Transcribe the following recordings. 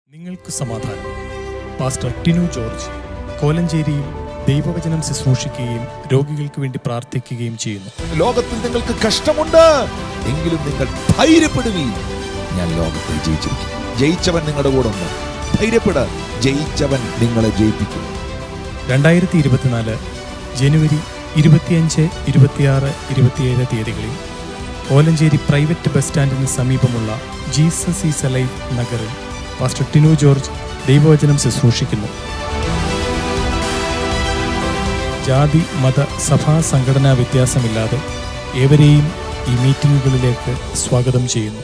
നിങ്ങൾക്ക് സമാധാനം pastor Tinu George കോലഞ്ചേരിയിൽ ദൈവവചനം ശുശ്രൂഷിക്കുകയും രോഗികൾക്ക് വേണ്ടി പ്രാർത്ഥിക്കുകയും ചെയ്യുന്നു ലോകത്തിൽ നിങ്ങൾക്ക് കഷ്ടമുണ്ട് എങ്കിലും നിങ്ങൾ ധൈര്യപ്പെടുവീ ഞാൻ ലോകത്തെ ജയിച്ചിരിക്കും ജയിച്ചവൻ നിങ്ങളുടെ കൂടെ ഉണ്ട് ധൈര്യപ്പെട് ജയിച്ചവൻ നിങ്ങളെ ജയിപ്പിക്കും രണ്ടായിരത്തി ഇരുപത്തിനാല് ജനുവരി ഇരുപത്തിയഞ്ച് ഇരുപത്തിയാറ് ഇരുപത്തിയേഴ് തീയതികളിൽ കോലഞ്ചേരി പ്രൈവറ്റ് ബസ് സ്റ്റാൻഡിന് സമീപമുള്ള ജീസസ് ഈസ് അലൈവ് നഗറിൽ പാസ്റ്റർ ടിനു ജോർജ് ദൈവവചനം ശുശ്രൂഷിക്കുന്നു ജാതി മത സഭാ സംഘടനാ വ്യത്യാസമില്ലാതെ ഏവരെയും ഈ മീറ്റിംഗുകളിലേക്ക് സ്വാഗതം ചെയ്യുന്നു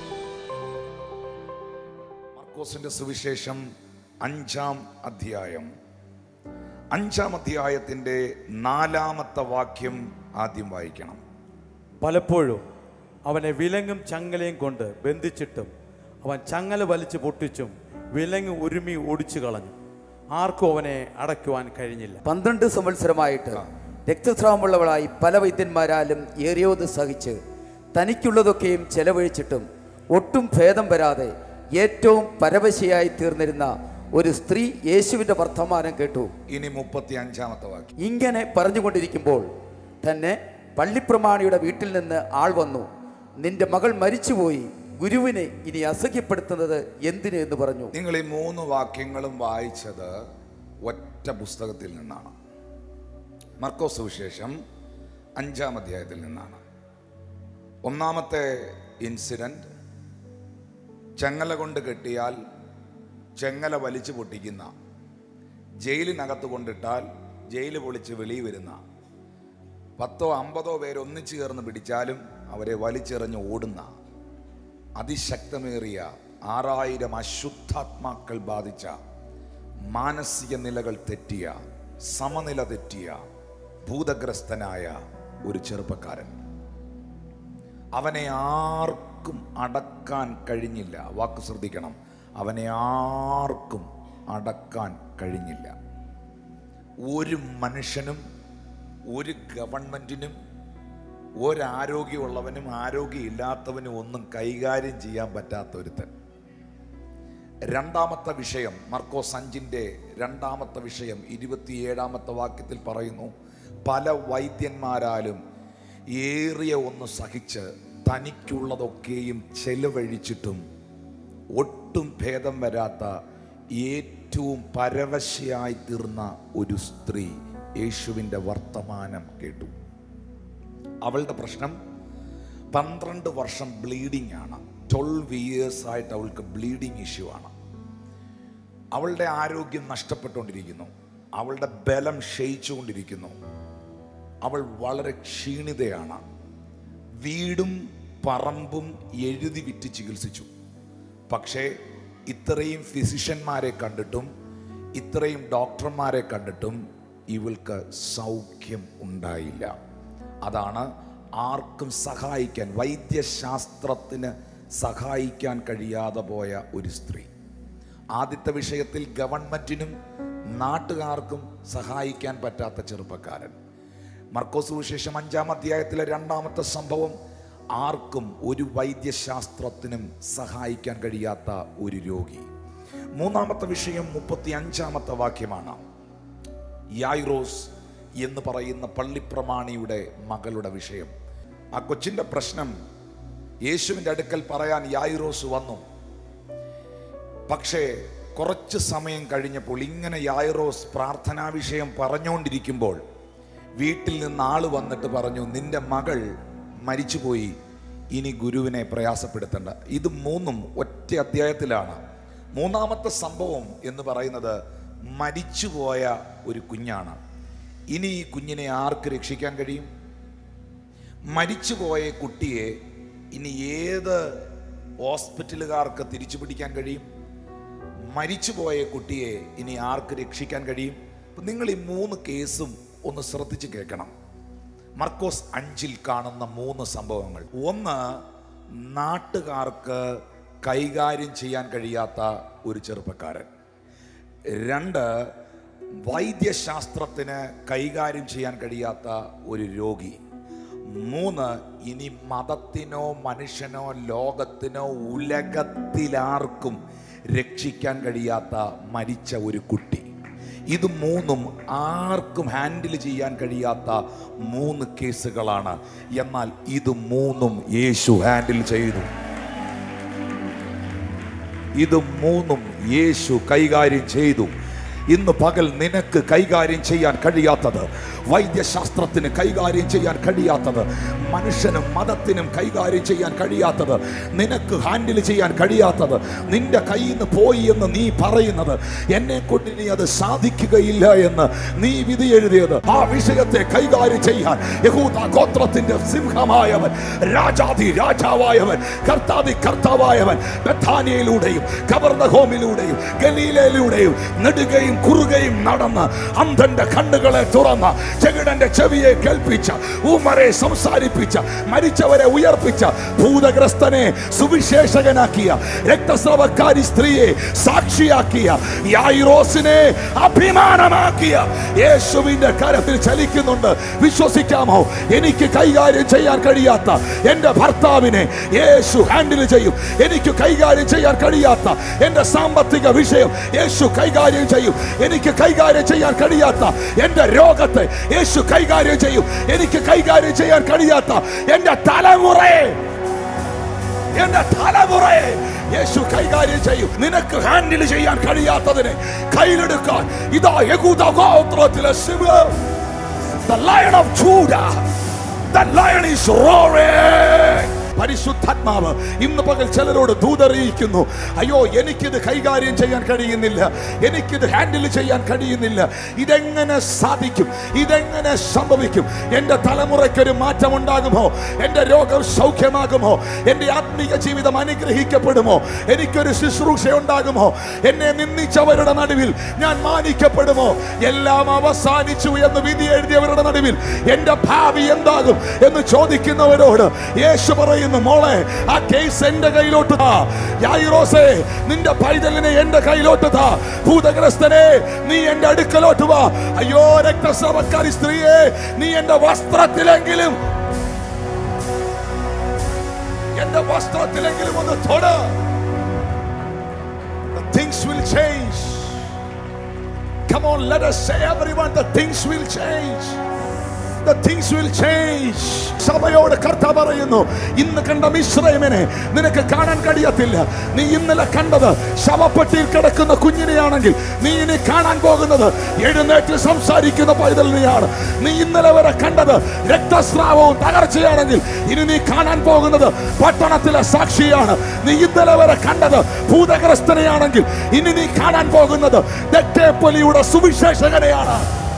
മർക്കോസിന്റെ സുവിശേഷം അഞ്ചാം അധ്യായം അഞ്ചാം അധ്യായത്തിന്റെ നാലാമത്തെ വാക്യം ആദ്യം വായിക്കണം പലപ്പോഴും അവനെ വിലങ്ങും ചങ്ങലയും കൊണ്ട് ബന്ധിച്ചിട്ടും അവൻ ചങ്ങല വലിച്ചു പൊട്ടിച്ചും വിലങ്ങ് ഉരുമി ഓടിച്ചു കളഞ്ഞു ആർക്കും അവനെ അടയ്ക്കുവാൻ കഴിഞ്ഞില്ല പന്ത്രണ്ട് സംവത്സരമായിട്ട് രക്തസ്രാവമുള്ളവളായി പല വൈദ്യന്മാരാലും ഏറിയോത് സഹിച്ച് തനിക്കുള്ളതൊക്കെയും ചെലവഴിച്ചിട്ടും ഒട്ടും ഭേദം വരാതെ ഏറ്റവും പരവശയായി തീർന്നിരുന്ന ഒരു സ്ത്രീ യേശുവിൻ്റെ വർത്തമാനം കേട്ടു ഇനി മുപ്പത്തി അഞ്ചാമത്തെ വാക്യം ഇങ്ങനെ പറഞ്ഞുകൊണ്ടിരിക്കുമ്പോൾ തന്നെ പള്ളിപ്രമാണിയുടെ വീട്ടിൽ നിന്ന് ആൾ വന്നു നിന്റെ മകൾ മരിച്ചുപോയി ഗുരുവിനെ ഇനി അസഖ്യപ്പെടുത്തുന്നത് എന്തിന് എന്ന് പറഞ്ഞു നിങ്ങൾ ഈ മൂന്ന് വാക്യങ്ങളും വായിച്ചത് ഒറ്റ പുസ്തകത്തിൽ നിന്നാണ് മർക്കോസ് സുവിശേഷം അഞ്ചാം അധ്യായത്തിൽ നിന്നാണ് ഒന്നാമത്തെ ഇൻസിഡന്റ് ചെങ്ങല കൊണ്ട് കെട്ടിയാൽ ചെങ്ങല വലിച്ചു പൊട്ടിക്കുന്ന ജയിലിനകത്ത് കൊണ്ടിട്ടാൽ ജയില് പൊളിച്ച് വെളിയിൽ വരുന്ന പത്തോ അമ്പതോ പേര് ഒന്നിച്ചു ചേർന്ന് പിടിച്ചാലും അവരെ വലിച്ചെറിഞ്ഞ് ഓടുന്ന അതിശക്തമേറിയ ആറായിരം അശുദ്ധാത്മാക്കൾ ബാധിച്ച മാനസിക നിലകൾ തെറ്റിയ സമനില തെറ്റിയ ഭൂതഗ്രസ്തനായ ഒരു ചെറുപ്പക്കാരൻ അവനെ ആർക്കും അടക്കാൻ കഴിഞ്ഞില്ല വാക്ക് ശ്രദ്ധിക്കണം അവനെ ആർക്കും അടക്കാൻ കഴിഞ്ഞില്ല ഒരു മനുഷ്യനും ഒരു ഗവൺമെന്റിനും ഒരാരോഗ്യമുള്ളവനും ആരോഗ്യമില്ലാത്തവനും ഒന്നും കൈകാര്യം ചെയ്യാൻ പറ്റാത്ത ഒരുത്തൻ രണ്ടാമത്തെ വിഷയം മർക്കോസ് അഞ്ചിൻ്റെ രണ്ടാമത്തെ വിഷയം ഇരുപത്തിയേഴാമത്തെ വാക്യത്തിൽ പറയുന്നു പല വൈദ്യന്മാരാലും ഏറിയ ഒന്ന് സഹിച്ച് തനിക്കുള്ളതൊക്കെയും ചെലവഴിച്ചിട്ടും ഒട്ടും ഭേദം വരാത്ത ഏറ്റവും പരവശയായി തീർന്ന ഒരു സ്ത്രീ യേശുവിൻ്റെ വർത്തമാനം കേട്ടു അവളുടെ പ്രശ്നം പന്ത്രണ്ട് വർഷം ബ്ലീഡിംഗ് ആണ് ട്വൽവ് ഇയേഴ്സ് ആയിട്ട് അവൾക്ക് ബ്ലീഡിംഗ് ഇഷ്യൂ ആണ് അവളുടെ ആരോഗ്യം നഷ്ടപ്പെട്ടുകൊണ്ടിരിക്കുന്നു അവളുടെ ബലം ക്ഷയിച്ചുകൊണ്ടിരിക്കുന്നു അവൾ വളരെ ക്ഷീണിതയാണ് വീടും പറമ്പും എഴുതി വിറ്റ് ചികിത്സിച്ചു പക്ഷേ ഇത്രയും ഫിസിഷ്യന്മാരെ കണ്ടിട്ടും ഇത്രയും ഡോക്ടർമാരെ കണ്ടിട്ടും ഇവൾക്ക് സൗഖ്യം ഉണ്ടായില്ല അതാണ് ആർക്കും സഹായിക്കാൻ വൈദ്യശാസ്ത്രത്തിന് സഹായിക്കാൻ കഴിയാതെ പോയ ഒരു സ്ത്രീ ആദ്യത്തെ വിഷയത്തിൽ ഗവൺമെന്റിനും നാട്ടുകാർക്കും സഹായിക്കാൻ പറ്റാത്ത ചെറുപ്പക്കാരൻ മർക്കോസ് വിശേഷം അഞ്ചാം അധ്യായത്തിലെ രണ്ടാമത്തെ സംഭവം ആർക്കും ഒരു വൈദ്യശാസ്ത്രത്തിനും സഹായിക്കാൻ കഴിയാത്ത ഒരു രോഗി മൂന്നാമത്തെ വിഷയം മുപ്പത്തി അഞ്ചാമത്തെ വാക്യമാണ് യായിറോസ് എന്ന് പറയുന്ന പള്ളിപ്രമാണിയുടെ മകളുടെ വിഷയം ആ കൊച്ചിൻ്റെ പ്രശ്നം യേശുവിൻ്റെ അടുക്കൽ പറയാൻ യായിറോസ് വന്നു പക്ഷേ കുറച്ച് സമയം കഴിഞ്ഞപ്പോൾ ഇങ്ങനെ യായിറോസ് പ്രാർത്ഥനാ വിഷയം പറഞ്ഞുകൊണ്ടിരിക്കുമ്പോൾ വീട്ടിൽ നിന്ന് ആള് വന്നിട്ട് പറഞ്ഞു നിന്റെ മകൾ മരിച്ചുപോയി ഇനി ഗുരുവിനെ പ്രയാസപ്പെടുത്തണ്ട ഇത് മൂന്നും ഒറ്റ അധ്യായത്തിലാണ് മൂന്നാമത്തെ സംഭവം എന്ന് പറയുന്നത് മരിച്ചുപോയ ഒരു കുഞ്ഞാണ് ഇനി ഈ കുഞ്ഞിനെ ആർക്ക് രക്ഷിക്കാൻ കഴിയും മരിച്ചുപോയ കുട്ടിയെ ഇനി ഏത് ഹോസ്പിറ്റലുകാർക്ക് തിരിച്ചു പിടിക്കാൻ കഴിയും മരിച്ചുപോയ കുട്ടിയെ ഇനി ആർക്ക് രക്ഷിക്കാൻ കഴിയും അപ്പം നിങ്ങൾ ഈ മൂന്ന് കേസും ഒന്ന് ശ്രദ്ധിച്ച് കേൾക്കണം മർക്കോസ് അഞ്ചിൽ കാണുന്ന മൂന്ന് സംഭവങ്ങൾ ഒന്ന് നാട്ടുകാർക്ക് കൈകാര്യം ചെയ്യാൻ കഴിയാത്ത ഒരു ചെറുപ്പക്കാരൻ രണ്ട് വൈദ്യശാസ്ത്രത്തിന് കൈകാര്യം ചെയ്യാൻ കഴിയാത്ത ഒരു രോഗി മൂന്ന് ഇനി മതത്തിനോ മനുഷ്യനോ ലോകത്തിനോ ഉലകത്തിലാർക്കും രക്ഷിക്കാൻ കഴിയാത്ത മരിച്ച ഒരു കുട്ടി ഇത് മൂന്നും ആർക്കും ഹാൻഡിൽ ചെയ്യാൻ കഴിയാത്ത മൂന്ന് കേസുകളാണ് എന്നാൽ ഇത് മൂന്നും യേശു ഹാൻഡിൽ ചെയ്തു ഇത് മൂന്നും യേശു കൈകാര്യം ചെയ്തു ഇന്ന് പകൽ നിനക്ക് കൈകാര്യം ചെയ്യാൻ കഴിയാത്തത് വൈദ്യശാസ്ത്രത്തിന് കൈകാര്യം ചെയ്യാൻ കഴിയാത്തത് മനുഷ്യനും മതത്തിനും കൈകാര്യം ചെയ്യാൻ കഴിയാത്തത് നിനക്ക് ഹാൻഡിൽ ചെയ്യാൻ കഴിയാത്തത് നിന്റെ കയ്യിൽ നിന്ന് പോയി എന്ന് നീ പറയുന്നത് എന്നെ കൊണ്ട് ഇനി അത് സാധിക്കുകയില്ല എന്ന് നീ വിധി എഴുതിയത് ആ വിഷയത്തെ കൈകാര്യം ചെയ്യാൻ യഹൂദ ഗോത്രത്തിന്റെ സിംഹമായവൻ രാജാതി രാജാവായവൻ കർത്താതി കർത്താവായവൻ ബഥാനിയയിലൂടെയും കവർണഹോമിലൂടെയും ഗലീലയിലൂടെയും നെടുകയും കുറുകയും നടന്ന് അന്ധന്റെ കണ്ണുകളെ തുറന്ന ചെകിടന്റെ ചെവിയെ കേൾപ്പിച്ച ഊമരെ സംസാരിപ്പിച്ച മരിച്ചവരെ ഉയർപ്പിച്ച ഭൂതഗ്രസ്തനെ സുവിശേഷകനാക്കിയ രക്തസ്രവക്കാരി സ്ത്രീയെ സാക്ഷിയാക്കിയ യായിറോസിനെ അഭിമാനമാക്കിയ യേശുവിന്റെ കരത്തിൽ ചലിക്കുന്നുണ്ട് വിശ്വസിക്കാമോ എനിക്ക് കൈകാര്യം ചെയ്യാൻ കഴിയാത്ത എന്റെ ഭർത്താവിനെ യേശു ഹാൻഡിൽ ചെയ്യും എനിക്ക് കൈകാര്യം ചെയ്യാൻ കഴിയാത്ത എന്റെ സാമ്പത്തിക വിഷയം യേശു കൈകാര്യം ചെയ്യും എനിക്ക് കൈകാര്യം ചെയ്യാൻ കഴിയാത്ത എന്റെ രോഗത്തെ യേശു കൈകാര്യം ചെയ്യും എനിക്ക് കൈകാര്യം ചെയ്യാൻ കഴിയാത്ത എന്റെ തലമുറയെ എന്റെ തലമുറയെ യേശു കൈകാര്യം ചെയ്യും നിനക്ക് ഹാൻഡിൽ ചെയ്യാൻ കഴിയാത്തതിനെ കയ്യിലെടുക്കാൻ ഇതാ യഹൂദ ഗോത്രത്തിലെ സിംഹം The lion of Judah. The lion is roaring. പരിശുദ്ധാത്മാവ് ഇന്ന് പകൽ ചിലരോട് ദൂതറിയിക്കുന്നു അയ്യോ എനിക്കിത് കൈകാര്യം ചെയ്യാൻ കഴിയുന്നില്ല എനിക്കിത് ഹാൻഡിൽ ചെയ്യാൻ കഴിയുന്നില്ല ഇതെങ്ങനെ സാധിക്കും ഇതെങ്ങനെ സംഭവിക്കും എൻ്റെ തലമുറയ്ക്കൊരു മാറ്റം ഉണ്ടാകുമോ എൻ്റെ രോഗം സൗഖ്യമാകുമോ എൻ്റെ ആത്മീയ ജീവിതം അനുഗ്രഹിക്കപ്പെടുമോ എനിക്കൊരു ശുശ്രൂഷ ഉണ്ടാകുമോ എന്നെ നിന്ദിച്ചവരുടെ നടുവിൽ ഞാൻ മാനിക്കപ്പെടുമോ എല്ലാം അവസാനിച്ചു എന്ന് വിധി എഴുതിയവരുടെ നടുവിൽ എൻ്റെ ഭാവി എന്താകും എന്ന് ചോദിക്കുന്നവരോട് യേശു പറയുന്നു മോളെ ആ കേസ് എന്റെ കയ്യിലോട്ട് താ യായിറോസേ നിന്റെ പൈതലിനെ എന്റെ കയ്യിലോട്ട് താ ഭൂതഗ്രസ്തനെ നീ എന്റെ അടുക്കലോട്ട് വാ അയ്യോ രക്തസ്രവക്കാരി സ്ത്രീയെ നീ എന്റെ വസ്ത്രത്തിലെങ്കിലും എന്റെ വസ്ത്രത്തിലെങ്കിലും ഒന്ന് തൊട് The things will change. Come on, let us say everyone, the things will change. The things will change. സഭയോട് കർത്ത പറയുന്നു ഇന്ന് കണ്ട മിശ്രമിനെ നിനക്ക് കാണാൻ കഴിയത്തില്ല നീ ഇന്നലെ കണ്ടത് ശവപ്പെട്ടിയിൽ കിടക്കുന്ന കുഞ്ഞിനെയാണെങ്കിൽ നീ ഇനി കാണാൻ പോകുന്നത് എഴുന്നേറ്റ് സംസാരിക്കുന്ന പൈതലിനെയാണ് നീ ഇന്നലെ വരെ കണ്ടത് രക്തസ്രാവവും തകർച്ചയാണെങ്കിൽ ഇനി നീ കാണാൻ പോകുന്നത് പട്ടണത്തിലെ സാക്ഷിയാണ് നീ ഇന്നലെ വരെ കണ്ടത് ഭൂതഗ്രസ്തനെയാണെങ്കിൽ ഇനി നീ കാണാൻ പോകുന്നത് ദത്തേപ്പൊലിയുടെ സുവിശേഷകനെയാണ്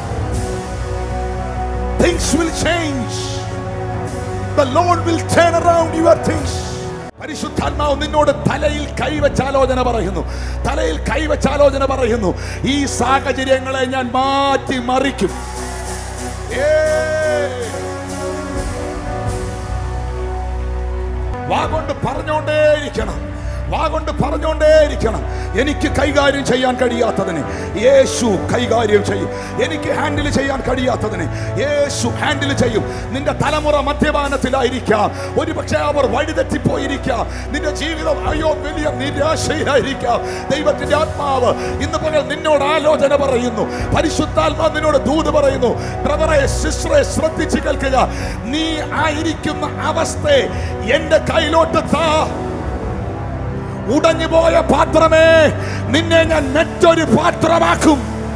things will change. The Lord will turn around your things. പരിശുദ്ധാത്മാവ് നിന്നോട് തലയിൽ കൈവച്ചാലോചന പറയുന്നു തലയിൽ കൈവച്ചാലോചന പറയുന്നു ഈ സാഹചര്യങ്ങളെ ഞാൻ മാറ്റി മറിക്കും ഏയ്. വാ കൊണ്ട് പറഞ്ഞോണ്ടേയിരിക്കണം വാ കൊണ്ട് പറഞ്ഞോണ്ടേയിരിക്കണം എനിക്ക് കൈകാര്യം ചെയ്യാൻ കഴിയാത്തതിനെ യേശു കൈകാര്യം ചെയ്യും എനിക്ക് ഹാൻഡിൽ ചെയ്യാൻ കഴിയാത്തതിനെ യേശു ഹാൻഡിൽ ചെയ്യും നിന്റെ തലമുറ മദ്യപാനത്തിലായിരിക്കാം ഒരു പക്ഷേ അവർ വഴിതെറ്റിപ്പോയിരിക്കാം നിന്റെ ജീവിതം അയ്യോ വലിയ നിരാശയിലായിരിക്കാം ദൈവത്തിന്റെ ആത്മാവ് ഇന്ന് പകൽ നിന്നോട് ആലോചന പറയുന്നു പരിശുദ്ധാത്മാവ് നിന്നോട് ദൂത് പറയുന്നു ബ്രദറെ സിസ്റ്ററെ ശ്രദ്ധിച്ച് കേൾക്കുക നീ ആയിരിക്കുന്ന അവസ്ഥയെ എന്റെ കയ്യിലോട്ട് താ ഉടഞ്ഞുപോയ പാത്രമേ നിന്നെ ഞാൻ മറ്റൊരു പാത്രമാക്കും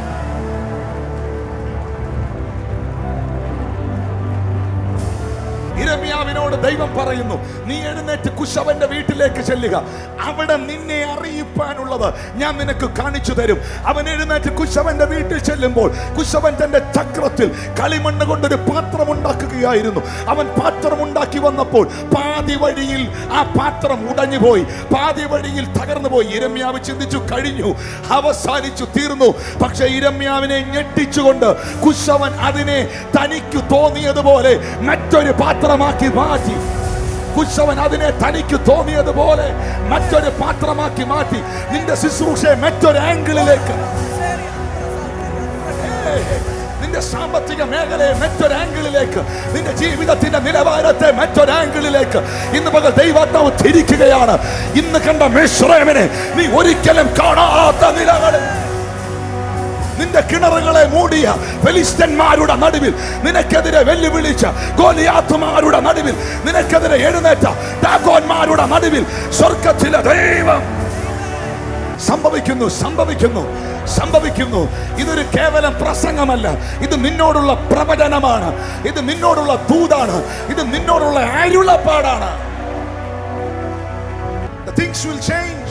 ഇരമ്യാവിനോട് ദൈവം പറയുന്നു നീ എഴുന്നേറ്റ് കുശവന്റെ വീട്ടിലേക്ക് ചെല്ലുക അവിടെ നിന്നെ അറിയിപ്പാനുള്ളത് ഞാൻ നിനക്ക് കാണിച്ചു തരും അവൻ എഴുന്നേറ്റ് കുശവന്റെ വീട്ടിൽ ചെല്ലുമ്പോൾ കുശവൻ തന്റെ ചക്രത്തിൽ കളിമണ്ണ് കൊണ്ടൊരു പാത്രം ഉണ്ടാക്കുകയായിരുന്നു അവൻ പാത്രം ഉണ്ടാക്കി വന്നപ്പോൾ പാതി വഴിയിൽ ആ പാത്രം ഉടഞ്ഞു പോയി പാതി വഴിയിൽ തകർന്നു പോയി ഇരമ്യാവ് ചിന്തിച്ചു കഴിഞ്ഞു അവസാനിച്ചു തീർന്നു പക്ഷെ ഇരമ്യാവിനെ ഞെട്ടിച്ചുകൊണ്ട് കുശവൻ അതിനെ തനിക്ക് തോന്നിയതുപോലെ മറ്റൊരു പാത്രമാക്കി മാറ്റി കുശവൻ അതിനെ തനിക്ക് തോന്നിയതുപോലെ മറ്റൊരു പാത്രമാക്കി മാറ്റി നിന്റെ ശുശ്രൂഷയെ മറ്റൊരു ആംഗിളിലേക്ക് ഏയ്, നിന്റെ നിന്റെ സാമ്പത്തിക മേഖലയെ മറ്റൊരു ആംഗിളിലേക്ക് നിന്റെ ജീവിതത്തിന്റെ നിലവാരത്തെ മറ്റൊരു ആംഗിളിലേക്ക് ഇന്ന് പകൽ ദൈവാത്മാവ് തിരിക്കുകയാണ് ഇന്ന് കണ്ട മിശ്രമിനെ നീ ഒരിക്കലും കാണാത്ത നിലകളിൽ നിന്റെ കിണറുകളെ മൂടിയ ഫെലിസ്തന്മാരുടെ നടുവിൽ നിനക്കെതിരെ വെല്ലുവിളിച്ച ഗോലിയാത്തുമാരുടെ നടുവിൽ നിനക്കെതിരെ എഴുന്നേറ്റ ഡാഗോന്മാരുടെ നടുവിൽ സ്വർഗത്തിലെ ദൈവം സംഭവിക്കുന്നു സംഭവിക്കുന്നു സംഭവിക്കുന്നു ഇതൊരു കേവലം പ്രസംഗമല്ല ഇത് നിന്നോടുള്ള പ്രവചനമാണ് ഇത് നിന്നോടുള്ള ദൂതാണ് ഇത് നിന്നോടുള്ള അരുളപ്പാടാണ് The things will change.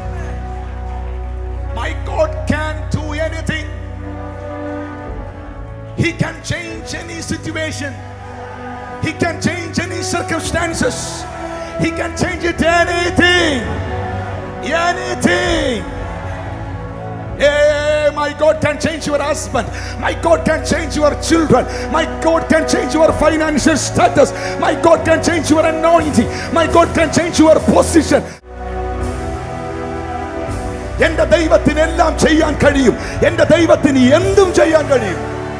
My God can do anything. He can change any situation. He can change any circumstances. He can change it anything. Anything. Hey, my God can change your husband. My God can change your children. My God can change your financial status. My God can change your anointing. My God can change your position. എന്റെ ദൈവത്തിന് എല്ലാം ചെയ്യാൻ കഴിയും എന്റെ ദൈവത്തിന് എന്തും ചെയ്യാൻ കഴിയും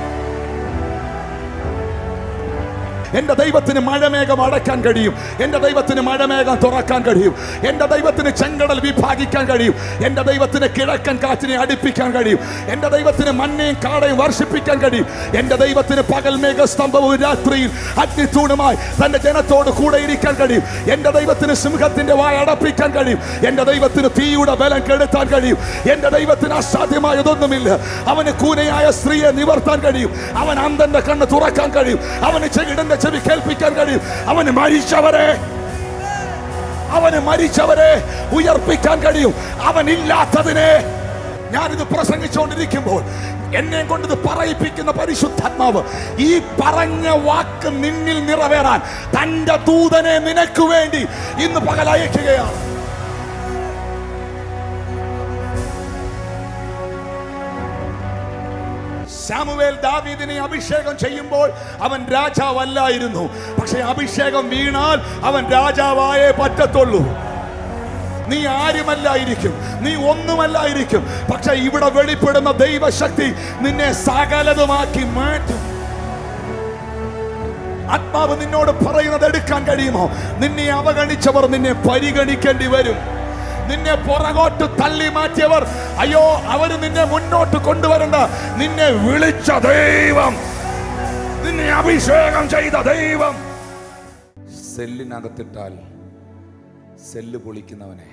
എന്റെ ദൈവത്തിന് മഴമേഘം അടയ്ക്കാൻ കഴിയും എന്റെ ദൈവത്തിന് മഴമേഘം തുറക്കാൻ കഴിയും എന്റെ ദൈവത്തിന് ചെങ്കടൽ വിഭാഗിക്കാൻ കഴിയും എന്റെ ദൈവത്തിന് കിഴക്കൻ കാറ്റിനെ അടുപ്പിക്കാൻ കഴിയും എന്റെ ദൈവത്തിന് മഞ്ഞയും കാടയും വർഷിപ്പിക്കാൻ കഴിയും എന്റെ ദൈവത്തിന് പകൽ മേഘസ്തംഭവും രാത്രിയിൽ അഗ്നിത്തൂണുമായി തന്റെ ജനത്തോട് കൂടെ ഇരിക്കാൻ കഴിയും എന്റെ ദൈവത്തിന് സിംഹത്തിന്റെ വായ അടപ്പിക്കാൻ കഴിയും എന്റെ ദൈവത്തിന് തീയുടെ ബലം കെടുത്താൻ കഴിയും എന്റെ ദൈവത്തിന് അസാധ്യമായതൊന്നുമില്ല അവന് കൂനയായ സ്ത്രീയെ നിവർത്താൻ കഴിയും അവൻ അന്തന്റെ കണ്ണ് തുറക്കാൻ കഴിയും അവന് ചെകിടന്റെ ചെവി കേൾപ്പിക്കാൻ കഴിയും അവന് മരിച്ചവരെ അവന് മരിച്ചവരെ ഉയർപ്പിക്കാൻ കഴിയും അവനില്ലാത്തതിനെ ഞാനിത് പ്രസംഗിച്ചുകൊണ്ടിരിക്കുമ്പോൾ എന്നെ കൊണ്ട് ഇത് പറയിപ്പിക്കുന്ന പരിശുദ്ധാത്മാവ് ഈ പറഞ്ഞ വാക്ക് നിന്നിൽ നിറവേറാൻ തന്റെ ദൂതനെ നിനക്ക് വേണ്ടി ഇന്ന് പകലയക്കുകയാണ് സാമുവേൽ ദാവീദിനെ അഭിഷേകം ചെയ്യുമ്പോൾ അവൻ രാജാവല്ലായിരുന്നു പക്ഷെ അഭിഷേകം വീണാൽ അവൻ രാജാവായേ പറ്റത്തുള്ളൂ നീ ആരുമല്ലായിരിക്കും നീ ഒന്നുമല്ലായിരിക്കും പക്ഷെ ഇവിടെ വെളിപ്പെടുന്ന ദൈവശക്തി നിന്നെ സകലതുമാക്കി മാറ്റും ആത്മാവ് നിന്നോട് പറയുന്നത് എടുക്കാൻ കഴിയുമോ നിന്നെ അവഗണിച്ചവർ നിന്നെ പരിഗണിക്കേണ്ടി വരും നിന്നെ പുറകോട്ട് തള്ളി മാറ്റിയവർ അയ്യോ അവര് നിന്നെ മുന്നോട്ട് കൊണ്ടുവരണ്ട നിന്നെ വിളിച്ച ദൈവം നിന്നെ അഭിഷേകം ചെയ്ത ദൈവം സെല്ലിനകത്തിട്ടാൽ സെല്ല് പൊളിക്കുന്നവനെ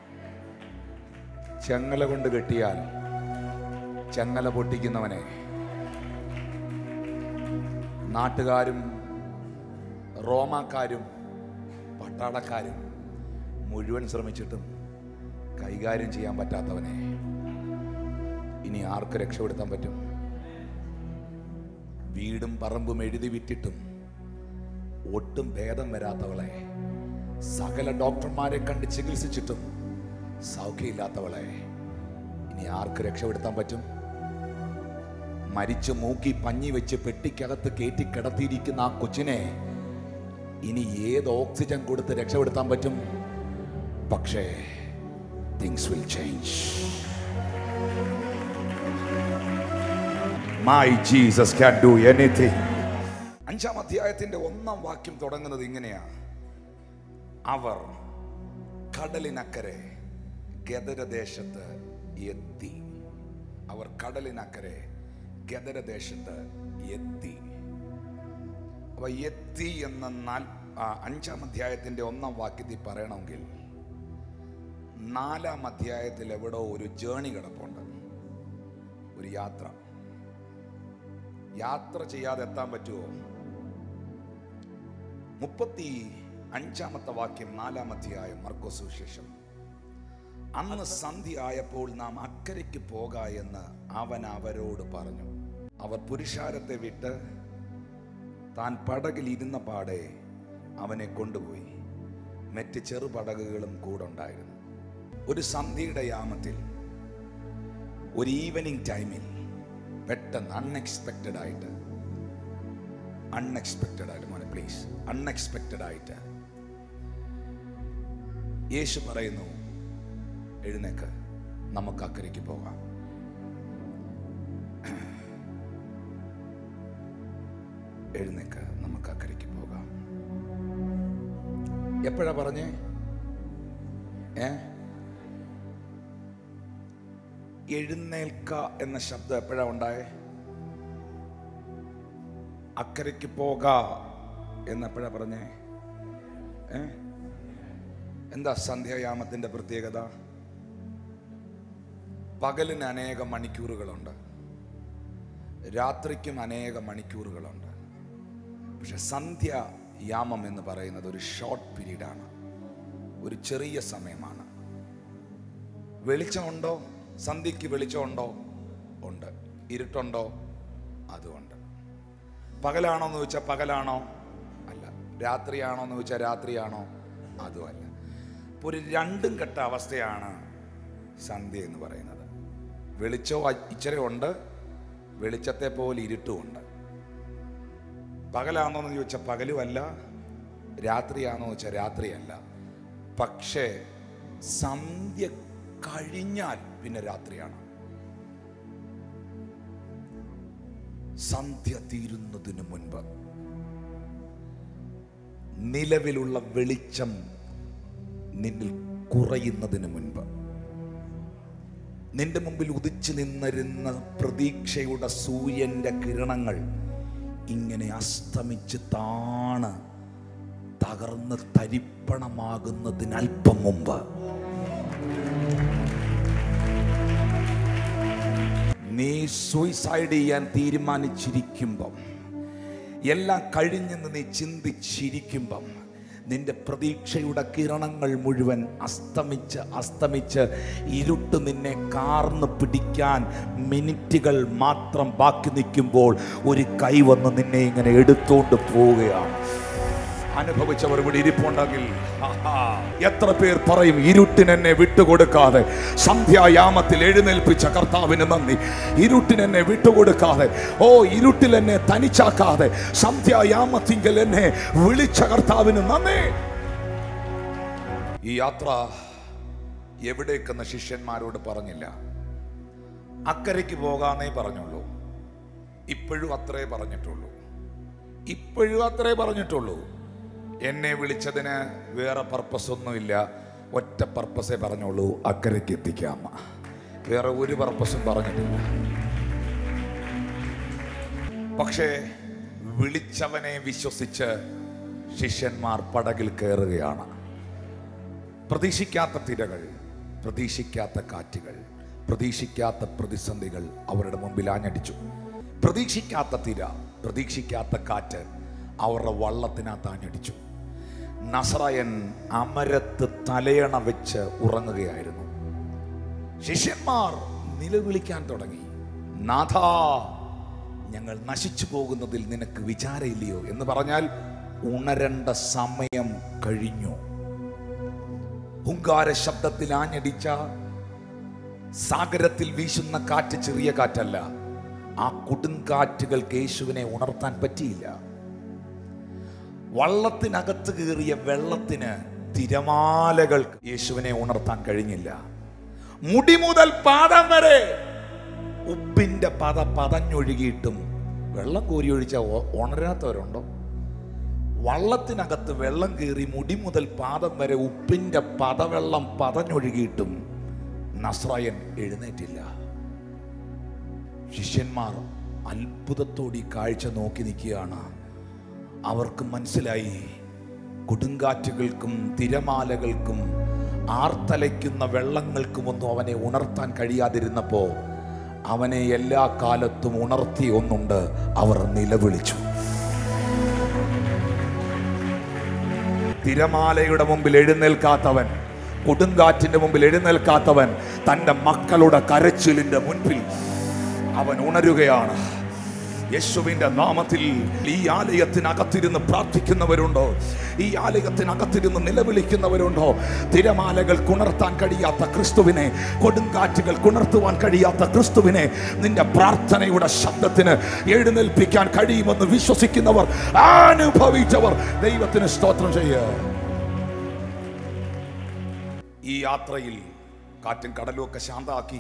ചങ്ങല കൊണ്ട് കെട്ടിയാൽ ചങ്ങല പൊട്ടിക്കുന്നവനെ നാട്ടുകാരും റോമാക്കാരും പട്ടാളക്കാരും മുഴുവൻ ശ്രമിച്ചിട്ടും കൈകാര്യം ചെയ്യാൻ പറ്റാത്തവനെ ഇനി ആർക്ക് രക്ഷപ്പെടുത്താൻ പറ്റും വീടും പറമ്പും എഴുതി വിറ്റിട്ടും ഒട്ടും ഭേദം വരാത്തവളെ സകല ഡോക്ടർമാരെ കണ്ട് ചികിത്സിച്ചിട്ടും സൗഖ്യമില്ലാത്തവളെ ഇനി ആർക്ക് രക്ഷപ്പെടുത്താൻ പറ്റും മരിച്ചു മൂക്കി പഞ്ഞി വെച്ച് പെട്ടിക്കകത്ത് കയറ്റി കിടത്തിയിരിക്കുന്ന ആ കൊച്ചിനെ ഇനി ഏത് ഓക്സിജൻ കൊടുത്ത് രക്ഷപ്പെടുത്താൻ പറ്റും പക്ഷേ things will change my Jesus can do anything അഞ്ചാം അധ്യായത്തിന്റെ ഒന്നാം വാക്യം തുടങ്ങുന്നത് ഇങ്ങനെയാണ് അവർ കടലിനക്കരെ ഗദരദേശത്ത് എത്തി അവർ കടലിനക്കരെ ഗദരദേശത്ത് എത്തി അപ്പൊ എത്തി എന്ന നാൽ ആ, അഞ്ചാം അധ്യായത്തിന്റെ ഒന്നാം വാക്യത്തിൽ പറയണമെങ്കിൽ നാലാം അധ്യായത്തിൽ എവിടോ ഒരു ജേണി കിടപ്പുണ്ട് ഒരു യാത്ര യാത്ര ചെയ്യാതെ എത്താൻ പറ്റുമോ മുപ്പത്തി അഞ്ചാമത്തെ വാക്യം നാലാം അധ്യായം മർക്കോസ് സുവിശേഷം അന്ന് സന്ധ്യ ആയപ്പോൾ നാം അക്കരയ്ക്ക് പോക എന്ന് അവൻ അവരോട് പറഞ്ഞു അവർ പുരുഷാരത്തെ വിട്ട് താൻ പടകിൽ ഇരുന്ന പാടെ അവനെ കൊണ്ടുപോയി മറ്റ് ചെറുപടകുകളും കൂടെ ഉണ്ടായിരുന്നു ഒരു സന്ധ്യയുടെ യാമത്തിൽ ഒരു ഈവനിങ് ടൈമിൽ പെട്ടെന്ന് അൺഎക്സ്പെക്റ്റഡ് ആയിട്ട് അൺഎക്സ്പെക്റ്റഡ് ആയിട്ട് മോനെ പ്ലീസ് അൺഎക്സ്പെക്റ്റഡ് ആയിട്ട് യേശു പറയുന്നു എഴുന്നേക്ക് നമുക്ക് അക്കരയ്ക്ക് പോകാം എഴുന്നേക്ക് നമുക്ക് അക്കരയ്ക്ക് പോകാം എപ്പോഴാ പറഞ്ഞേ ഏ എഴുന്നേൽക്ക എന്ന ശബ്ദം എപ്പോഴാ ഉണ്ടായേ അക്കരയ്ക്ക് പോക എന്നെപ്പോഴാ പറഞ്ഞേ ഏ എന്താ സന്ധ്യായാമത്തിന്റെ പ്രത്യേകത പകലിന് അനേകം മണിക്കൂറുകളുണ്ട് രാത്രിക്കും അനേകം മണിക്കൂറുകളുണ്ട് പക്ഷെ സന്ധ്യായാമം എന്ന് പറയുന്നത് ഒരു ഷോർട്ട് പീരീഡാണ് ഒരു ചെറിയ സമയമാണ് വെളിച്ചമുണ്ടോ സന്ധ്യയ്ക്ക് വെളിച്ചമുണ്ടോ ഉണ്ട് ഇരുട്ടുണ്ടോ അതുകൊണ്ട് പകലാണോ എന്ന് ചോദിച്ചാൽ പകലാണോ അല്ല രാത്രിയാണോ എന്ന് ചോദിച്ചാൽ രാത്രിയാണോ അതുമല്ല അപ്പോൾ ഒരു രണ്ടും കെട്ട അവസ്ഥയാണ് സന്ധ്യ എന്ന് പറയുന്നത് വെളിച്ചവും അ- ഇച്ചിരി ഉണ്ട് വെളിച്ചത്തെ പോലെ ഇരുട്ടുമുണ്ട് പകലാണോ എന്ന് ചോദിച്ചാൽ പകലുമല്ല രാത്രിയാണോ എന്ന് വെച്ചാൽ രാത്രിയല്ല പക്ഷേ സന്ധ്യ കഴിഞ്ഞാൽ പിന്നെ രാത്രിയാണ് സന്ധ്യ തീരുന്നതിന് മുൻപ് നിലവിലുള്ള വെളിച്ചം നിന്നിൽ കുറയുന്നതിന് മുൻപ് നിന്റെ മുമ്പിൽ ഉദിച്ചു നിന്നിരുന്ന പ്രതീക്ഷയുടെ സൂര്യന്റെ കിരണങ്ങൾ ഇങ്ങനെ അസ്തമിച്ച് താണ് തകർന്ന് തരിപ്പണമാകുന്നതിന് അല്പം മുമ്പ് നീ സൂയിസൈഡ് ചെയ്യാൻ തീരുമാനിച്ചിരിക്കുമ്പം എല്ലാം കഴിഞ്ഞെന്ന് നീ ചിന്തിച്ചിരിക്കുമ്പം നിന്റെ പ്രതീക്ഷയുടെ കിരണങ്ങൾ മുഴുവൻ അസ്തമിച്ച് അസ്തമിച്ച് ഇരുട്ട് നിന്നെ കാർന്ന് പിടിക്കാൻ മിനിറ്റുകൾ മാത്രം ബാക്കി നിൽക്കുമ്പോൾ ഒരു കൈ വന്ന് നിന്നെ ഇങ്ങനെ എടുത്തുകൊണ്ട് പോവുകയാണ് അനുഭവിച്ചവർ ഇവിടെ ഇരിപ്പുണ്ടെങ്കിൽ ആഹാ, എത്ര പേർ പറയും ഇരുട്ടിനെന്നെ വിട്ടുകൊടുക്കാതെ സന്ധ്യായാമത്തിൽ എഴുന്നേൽപ്പിച്ച കർത്താവിന് നന്ദി ഇരുട്ടിനെന്നെ വിട്ടുകൊടുക്കാതെ ഓ ഇരുട്ടിൽ എന്നെ തനിച്ചാക്കാതെ സന്ധ്യായാമത്തിങ്കൽ എന്നെ വിളിച്ച കർത്താവിന് നന്ദി ഈ യാത്ര എവിടേക്കെന്ന് ശിഷ്യന്മാരോട് പറഞ്ഞില്ല അക്കരയ്ക്ക് പോകാന്നേ പറഞ്ഞുള്ളൂ ഇപ്പോഴും അത്രേ പറഞ്ഞിട്ടുള്ളൂ ഇപ്പോഴും അത്രേ പറഞ്ഞിട്ടുള്ളൂ എന്നെ വിളിച്ചതിന് വേറെ പർപ്പസ് ഒന്നുമില്ല ഒറ്റ പർപ്പസേ പറഞ്ഞുള്ളൂ അക്കരയ്ക്ക് എത്തിക്കാം വേറെ ഒരു പർപ്പസും പറഞ്ഞിട്ടില്ല പക്ഷേ വിളിച്ചവനെ വിശ്വസിച്ച് ശിഷ്യന്മാർ പടകിൽ കയറുകയാണ് പ്രതീക്ഷിക്കാത്ത തിരകൾ പ്രതീക്ഷിക്കാത്ത കാറ്റുകൾ പ്രതീക്ഷിക്കാത്ത പ്രതിസന്ധികൾ അവരുടെ മുമ്പിൽ ആഞ്ഞടിച്ചു പ്രതീക്ഷിക്കാത്ത തിര പ്രതീക്ഷിക്കാത്ത കാറ്റ് അവരുടെ വള്ളത്തിനകത്ത് ആഞ്ഞടിച്ചു നസറയൻ അമരത്ത് തലയണ വെച്ച് ഉറങ്ങുകയായിരുന്നു ശിഷ്യന്മാർ നിലവിളിക്കാൻ തുടങ്ങി നാഥ ഞങ്ങൾ നശിച്ചു പോകുന്നതിൽ നിനക്ക് വിചാരമില്ലയോ എന്ന് പറഞ്ഞാൽ ഉണരേണ്ട സമയം കഴിഞ്ഞു ഹുങ്കാര ശബ്ദത്തിൽ ആഞ്ഞടിച്ച സാഗരത്തിൽ വീശുന്ന കാറ്റ് ചെറിയ കാറ്റല്ല ആ കൊടുങ്കാറ്റുകൾക്ക് യേശുവിനെ ഉണർത്താൻ പറ്റിയില്ല വള്ളത്തിനകത്ത് കയറിയ വെള്ളത്തിന് തിരമാലകൾക്ക് യേശുവിനെ ഉണർത്താൻ കഴിഞ്ഞില്ല മുടി മുതൽ പാദം വരെ ഉപ്പിന്റെ പത പതഞ്ഞൊഴുകിയിട്ടും വെള്ളം കോരി ഒഴിച്ച ഉണരാത്തവരുണ്ടോ വള്ളത്തിനകത്ത് വെള്ളം കയറി മുടി മുതൽ പാദം വരെ ഉപ്പിന്റെ പതവെള്ളം പതഞ്ഞൊഴുകിയിട്ടും നസ്രായൻ എഴുന്നേറ്റില്ല ശിഷ്യന്മാർ അത്ഭുതത്തോടെ ഈ കാഴ്ച നോക്കി നിൽക്കുകയാണ് അവർക്ക് മനസ്സിലായി കൊടുങ്കാറ്റുകൾക്കും തിരമാലകൾക്കും ആർത്തലയ്ക്കുന്ന വെള്ളങ്ങൾക്കുമൊന്നും അവനെ ഉണർത്താൻ കഴിയാതിരുന്നപ്പോ അവനെ എല്ലാ കാലത്തും ഉണർത്തി ഒന്നുണ്ട് അവർ നിലവിളിച്ചു തിരമാലയുടെ മുമ്പിൽ എഴുന്നേൽക്കാത്തവൻ കൊടുങ്കാറ്റിന്റെ മുമ്പിൽ എഴുന്നേൽക്കാത്തവൻ തൻ്റെ മക്കളുടെ കരച്ചിലിന്റെ മുൻപിൽ അവൻ ഉണരുകയാണ് യേശുവിന്റെ നാമത്തിൽ ഈ ആലയത്തിനകത്തിരുന്ന് പ്രാർത്ഥിക്കുന്നവരുണ്ടോ ഈ ആലയത്തിനകത്തിരുന്ന് നിലവിളിക്കുന്നവരുണ്ടോ തിരമാലകൾ ഉണർത്താൻ കഴിയാത്ത ക്രിസ്തുവിനെ കൊടുങ്കാറ്റുകൾ ഉണർത്തുവാൻ കഴിയാത്ത ക്രിസ്തുവിനെ നിന്റെ പ്രാർത്ഥനയുടെ ശബ്ദത്തിന് എഴുന്നേൽപ്പിക്കാൻ കഴിയുമെന്ന് വിശ്വസിക്കുന്നവർ അനുഭവിച്ചവർ ദൈവത്തിന് സ്തോത്രം ചെയ്യുക ഈ യാത്രയിൽ കാറ്റും കടലും ഒക്കെ ശാന്താക്കി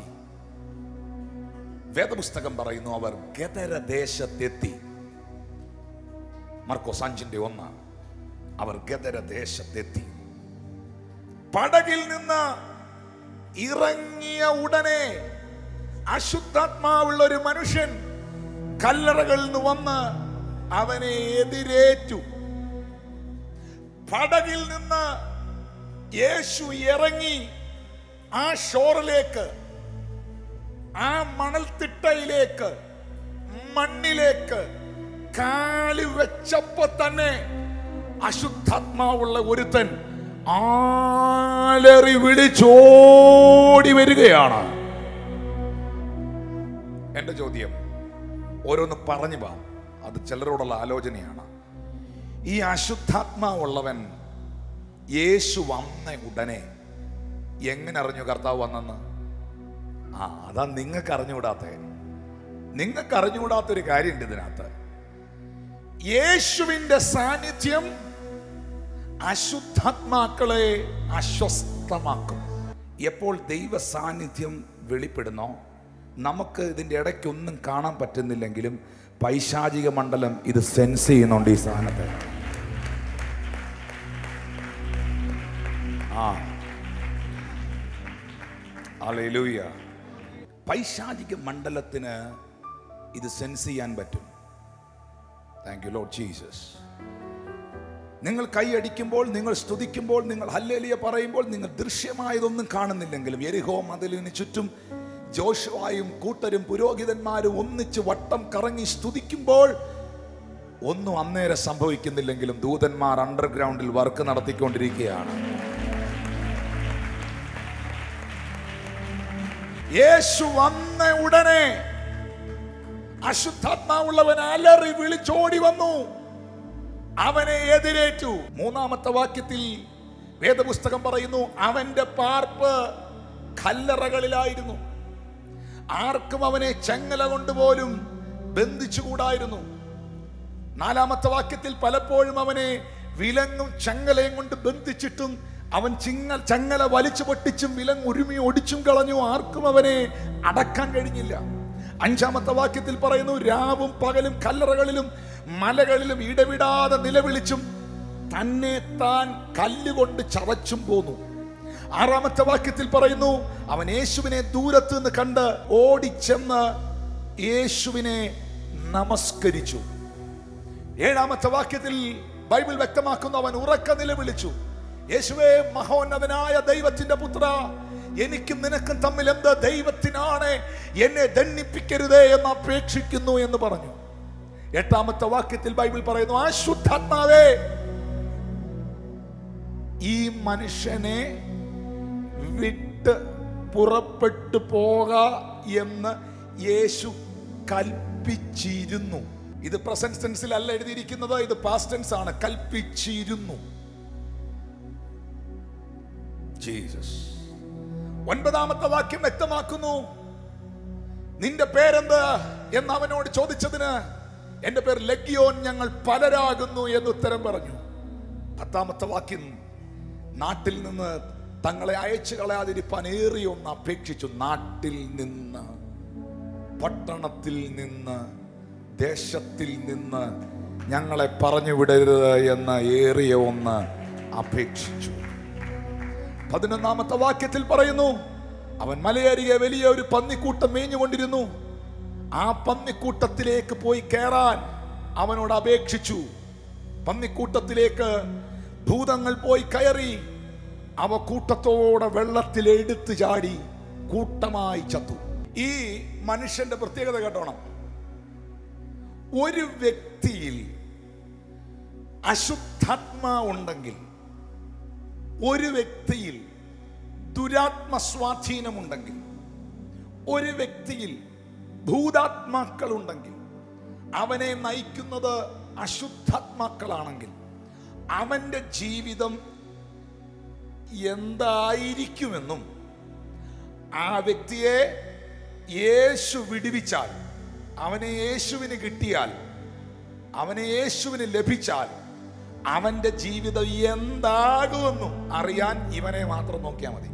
വേദപുസ്തകം പറയുന്നു അവർ ഗദര ദേശത്തെത്തി മർക്കോസ് അഞ്ചിന്റെ ഒന്ന് അവർ ഗദര ദേശത്തെത്തി പടകിൽ നിന്ന് ഇറങ്ങിയ ഉടനെ അശുദ്ധാത്മാവുള്ള ഒരു മനുഷ്യൻ കല്ലറകളിൽ നിന്ന് വന്ന് അവനെ എതിരേറ്റു പടകിൽ നിന്ന് യേശു ഇറങ്ങി ആ ഷോറിലേക്ക് ആ മണൽത്തിട്ടയിലേക്ക് മണ്ണിലേക്ക് കാല് വെച്ചപ്പോ തന്നെ അശുദ്ധാത്മാവുള്ള ഒരുത്തൻ ആലറി വിളിച്ചോടി വരികയാണ് എന്റെ ചോദ്യം ഓരോന്ന് പറഞ്ഞു പാ അത് ചിലരോടുള്ള ആലോചനയാണ് ഈ അശുദ്ധാത്മാവുള്ളവൻ യേശു വന്ന ഉടനെ എങ്ങനെ അറിഞ്ഞു കർത്താവ് വന്നെന്ന് ആ അതാ നിങ്ങൾക്ക് അറിഞ്ഞുകൂടാത്ത നിങ്ങൾക്ക് അറിഞ്ഞുകൂടാത്തൊരു കാര്യമുണ്ട് ഇതിനകത്ത് യേശുവിന്റെ സാന്നിധ്യം അശുദ്ധാത്മാക്കളെ അസ്വസ്ഥമാക്കും എപ്പോൾ ദൈവ സാന്നിധ്യം വെളിപ്പെടുന്നോ നമുക്ക് ഇതിൻ്റെ ഇടയ്ക്കൊന്നും കാണാൻ പറ്റുന്നില്ലെങ്കിലും പൈശാചിക മണ്ഡലം ഇത് സെൻസ് ചെയ്യുന്നുണ്ട് ഈ സാധനത്തെ ആ അലൂയ പൈശാചിക മണ്ഡലത്തിന് ഇത് സെൻസ് ചെയ്യാൻ പറ്റും താങ്ക് യു ലോഡ് ജീസസ് നിങ്ങൾ കൈയടിക്കുമ്പോൾ നിങ്ങൾ സ്തുതിക്കുമ്പോൾ നിങ്ങൾ ഹല്ലേലിയ പറയുമ്പോൾ നിങ്ങൾ ദൃശ്യമായതൊന്നും കാണുന്നില്ലെങ്കിലും എരിഹോ മതിലിന് ചുറ്റും ജോഷുവായും കൂട്ടരും പുരോഹിതന്മാരും ഒന്നിച്ച് വട്ടം കറങ്ങി സ്തുതിക്കുമ്പോൾ ഒന്നും അന്നേരം സംഭവിക്കുന്നില്ലെങ്കിലും ദൂതന്മാർ അണ്ടർഗ്രൗണ്ടിൽ വർക്ക് നടത്തിക്കൊണ്ടിരിക്കുകയാണ് യേശു വന്ന ഉടനെ അശുദ്ധാത്മാവുള്ളവൻ അലറി വിളിച്ചോടി വന്നു അവനെ എതിരേറ്റു മൂന്നാമത്തെ വാക്യത്തിൽ വേദപുസ്തകം പറയുന്നു അവന്റെ പാർപ്പ് കല്ലറകളിലായിരുന്നു ആർക്കും അവനെ ചെങ്ങല കൊണ്ടുപോലും ബന്ധിച്ചുകൂടായിരുന്നു നാലാമത്തെ വാക്യത്തിൽ പലപ്പോഴും അവനെ വിലങ്ങും ചങ്ങലയും കൊണ്ട് ബന്ധിച്ചിട്ടും അവൻ ചിങ്ങൽ ചങ്ങല വലിച്ചു പൊട്ടിച്ചും വിലങ്ങ് ഉരുമി ഒടിച്ചും കളഞ്ഞു ആർക്കും അവനെ അടക്കാൻ കഴിഞ്ഞില്ല അഞ്ചാമത്തെ വാക്യത്തിൽ പറയുന്നു രാവും പകലും കല്ലറകളിലും മലകളിലും ഇടവിടാതെ നിലവിളിച്ചും തന്നെ താൻ കല്ലുകൊണ്ട് ചതച്ചും പോന്നു ആറാമത്തെ വാക്യത്തിൽ പറയുന്നു അവൻ യേശുവിനെ ദൂരത്ത് നിന്ന് കണ്ട് ഓടിച്ചെന്ന് യേശുവിനെ നമസ്കരിച്ചു ഏഴാമത്തെ വാക്യത്തിൽ ബൈബിൾ വ്യക്തമാക്കുന്നു അവൻ ഉറക്ക നിലവിളിച്ചു യേശുവേ മഹോന്നതനായ ദൈവത്തിന്റെ പുത്ര എനിക്കും നിനക്കും തമ്മിൽ എന്ത് ദൈവത്തിനാണ് എന്നെ ദണ്ണിപ്പിക്കരുതേ എന്ന് അപേക്ഷിക്കുന്നു എന്ന് പറഞ്ഞു എട്ടാമത്തെ വാക്യത്തിൽ ബൈബിൾ പറയുന്നു ആ ശുദ്ധാത്മാവേ ഈ മനുഷ്യനെ വിട്ട് പുറപ്പെട്ടു പോക എന്ന് യേശു കൽപ്പിച്ചിരുന്നു ഇത് പ്രസന്റ് ടെൻസിൽ അല്ല എഴുതിയിരിക്കുന്നത് ഇത് പാസ്റ്റ് ടെൻസ് ആണ് കൽപ്പിച്ചിരുന്നു ജീസസ് ഒൻപതാമത്തെ വാക്യം വ്യക്തമാക്കുന്നു നിന്റെ പേരെന്ത് എന്ന് അവനോട് ചോദിച്ചതിന് എന്റെ പേര് ലഗ്യോൻ ഞങ്ങൾ പലരാകുന്നു എന്ന് ഉത്തരം പറഞ്ഞു പത്താമത്തെ വാക്യം നാട്ടിൽ നിന്ന് തങ്ങളെ അയച്ചു കളയാതിരിപ്പാൻ ഏറിയൊന്ന് അപേക്ഷിച്ചു നാട്ടിൽ നിന്ന് പട്ടണത്തിൽ നിന്ന് ദേശത്തിൽ നിന്ന് ഞങ്ങളെ പറഞ്ഞു വിടരുത് എന്ന് ഏറിയ ഒന്ന് അപേക്ഷിച്ചു പതിനൊന്നാമത്തെ വാക്യത്തിൽ പറയുന്നു അവൻ മലയരികെ വലിയ ഒരു പന്നിക്കൂട്ടം മേഞ്ഞുകൊണ്ടിരുന്നു ആ പന്നിക്കൂട്ടത്തിലേക്ക് പോയി കയറാൻ അവനോട് അപേക്ഷിച്ചു പന്നിക്കൂട്ടത്തിലേക്ക് ഭൂതങ്ങൾ പോയി കയറി അവ കൂട്ടത്തോടെ വെള്ളത്തിൽ എടുത്തു ചാടി കൂട്ടമായി ചത്തു ഈ മനുഷ്യന്റെ പ്രത്യേകത കേട്ടോണം ഒരു വ്യക്തിയിൽ അശുദ്ധാത്മാ ഉണ്ടെങ്കിൽ ഒരു വ്യക്തിയിൽ ദുരാത്മ സ്വാധീനമുണ്ടെങ്കിൽ ഒരു വ്യക്തിയിൽ ഭൂതാത്മാക്കൾ ഉണ്ടെങ്കിൽ അവനെ നയിക്കുന്നത് അശുദ്ധാത്മാക്കളാണെങ്കിൽ അവന്റെ ജീവിതം എന്തായിരിക്കുമെന്നും ആ വ്യക്തിയെ യേശു വിടുവിച്ചാൽ അവനെ യേശുവിന് കിട്ടിയാൽ അവനെ യേശുവിന് ലഭിച്ചാൽ അവന്റെ ജീവിതം എന്താകുമെന്നും അറിയാൻ ഇവനെ മാത്രം നോക്കിയാൽ മതി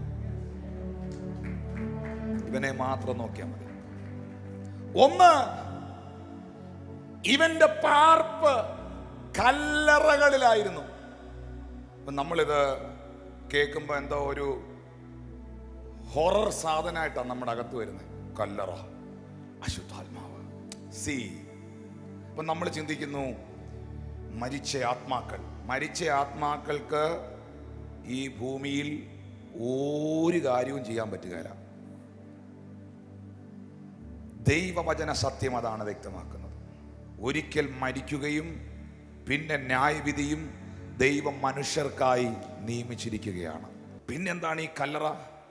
ഇവനെ മാത്രം നോക്കിയാൽ മതി ഒന്ന് ഇവന്റെ പാർപ്പ് കല്ലറകളിലായിരുന്നു അപ്പൊ നമ്മളിത് കേൾക്കുമ്പോൾ എന്തോ ഒരു ഹൊറർ സാധനമായിട്ടാണ് നമ്മുടെ അകത്ത് വരുന്നത് കല്ലറ അശുദ്ധാത്മാവ് സി അപ്പൊ നമ്മൾ ചിന്തിക്കുന്നു മരിച്ച ആത്മാക്കൾ മരിച്ച ആത്മാക്കൾക്ക് ഈ ഭൂമിയിൽ ഒരു കാര്യവും ചെയ്യാൻ പറ്റുകയില്ല ദൈവവചന സത്യം അതാണ് വ്യക്തമാക്കുന്നത് ഒരിക്കൽ മരിക്കുകയും പിന്നെ ന്യായവിധിയും ദൈവം മനുഷ്യർക്കായി നിയമിച്ചിരിക്കുകയാണ് പിന്നെന്താണ് ഈ കല്ലറ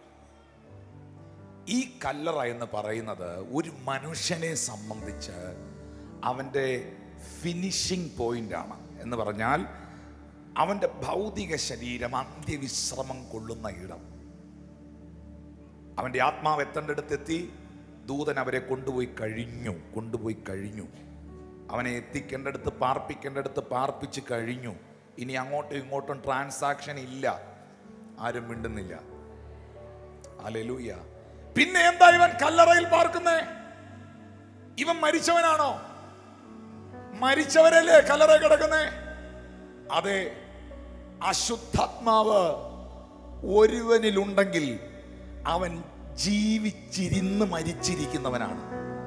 ഈ കല്ലറ എന്ന് പറയുന്നത് ഒരു മനുഷ്യനെ സംബന്ധിച്ച് അവൻ്റെ ഫിനിഷിംഗ് പോയിന്റ് ആണ് എന്ന് പറഞ്ഞാൽ അവൻ്റെ ഭൗതിക ശരീരം അന്ത്യവിശ്രമം കൊള്ളുന്ന ഇടം അവൻ്റെ ആത്മാവ് എത്തേണ്ടടുത്തെത്തി ദൂതൻ അവരെ കൊണ്ടുപോയി കഴിഞ്ഞു കൊണ്ടുപോയി കഴിഞ്ഞു അവനെ എത്തിക്കേണ്ടടുത്ത് പാർപ്പിക്കേണ്ടടുത്ത് പാർപ്പിച്ച് കഴിഞ്ഞു ഇനി അങ്ങോട്ടും ഇങ്ങോട്ടും ട്രാൻസാക്ഷൻ ഇല്ല ആരും മിണ്ടുന്നില്ല അലലൂയ പിന്നെ എന്താ ഇവൻ കല്ലറയിൽ പാർക്കുന്നേ ഇവൻ മരിച്ചവനാണോ മരിച്ചവരല്ലേ കല്ലറ കിടക്കുന്നേ അതെ അശുദ്ധാത്മാവ് ഒരുവനിലുണ്ടെങ്കിൽ അവൻ ജീവിച്ചിരുന്ന് മരിച്ചിരിക്കുന്നവനാണ്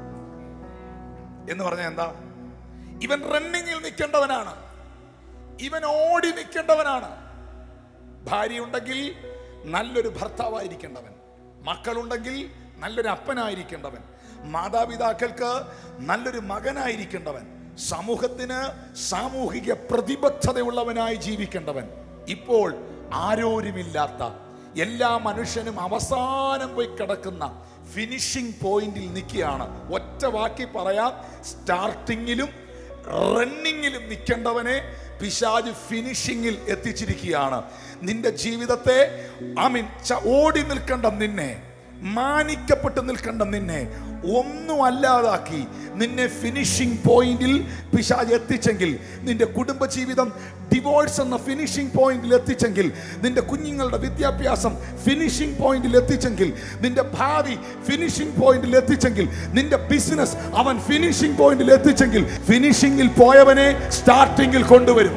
എന്ന് പറഞ്ഞാൽ എന്താ ഇവൻ റണ്ണിങ്ങിൽ നിൽക്കേണ്ടവനാണ് ഇവൻ ഓടി നിൽക്കേണ്ടവനാണ് ഭാര്യയുണ്ടെങ്കിൽ നല്ലൊരു ഭർത്താവായിരിക്കേണ്ടവൻ മക്കളുണ്ടെങ്കിൽ നല്ലൊരു അപ്പനായിരിക്കേണ്ടവൻ മാതാപിതാക്കൾക്ക് നല്ലൊരു മകനായിരിക്കേണ്ടവൻ സമൂഹത്തിന് സാമൂഹിക പ്രതിബദ്ധതയുള്ളവനായി ജീവിക്കേണ്ടവൻ ഇപ്പോൾ ആരോരുമില്ലാത്ത എല്ലാ മനുഷ്യനും അവസാനം പോയി കിടക്കുന്ന ഫിനിഷിംഗ് പോയിന്റിൽ നിൽക്കുകയാണ് ഒറ്റ വാക്കി പറയാം സ്റ്റാർട്ടിങ്ങിലും റണ്ണിങ്ങിലും നിൽക്കേണ്ടവനെ പിശാജ് ഫിനിഷിങ്ങിൽ എത്തിച്ചിരിക്കുകയാണ് നിന്റെ ജീവിതത്തെ ഐ മീൻ ഓടി നിൽക്കേണ്ട നിന്നെ മാനിക്കപ്പെട്ട് നിൽക്കേണ്ട നിന്നെ ഒന്നും അല്ലാതാക്കി നിന്നെ ഫിനിഷിംഗ് പോയിന്റിൽ പിശാജ് എത്തിച്ചെങ്കിൽ നിന്റെ കുടുംബജീവിതം ഡിവോഴ്സ് എന്ന ഫിനിഷിംഗ് പോയിന്റിൽ എത്തിച്ചെങ്കിൽ നിന്റെ കുഞ്ഞുങ്ങളുടെ വിദ്യാഭ്യാസം ഫിനിഷിംഗ് പോയിന്റിൽ എത്തിച്ചെങ്കിൽ നിന്റെ ഭാവി ഫിനിഷിംഗ് പോയിന്റിൽ എത്തിച്ചെങ്കിൽ നിന്റെ ബിസിനസ് അവൻ ഫിനിഷിംഗ് പോയിന്റിൽ എത്തിച്ചെങ്കിൽ ഫിനിഷിംഗിൽ പോയവനെ സ്റ്റാർട്ടിങ്ങിൽ കൊണ്ടുവരും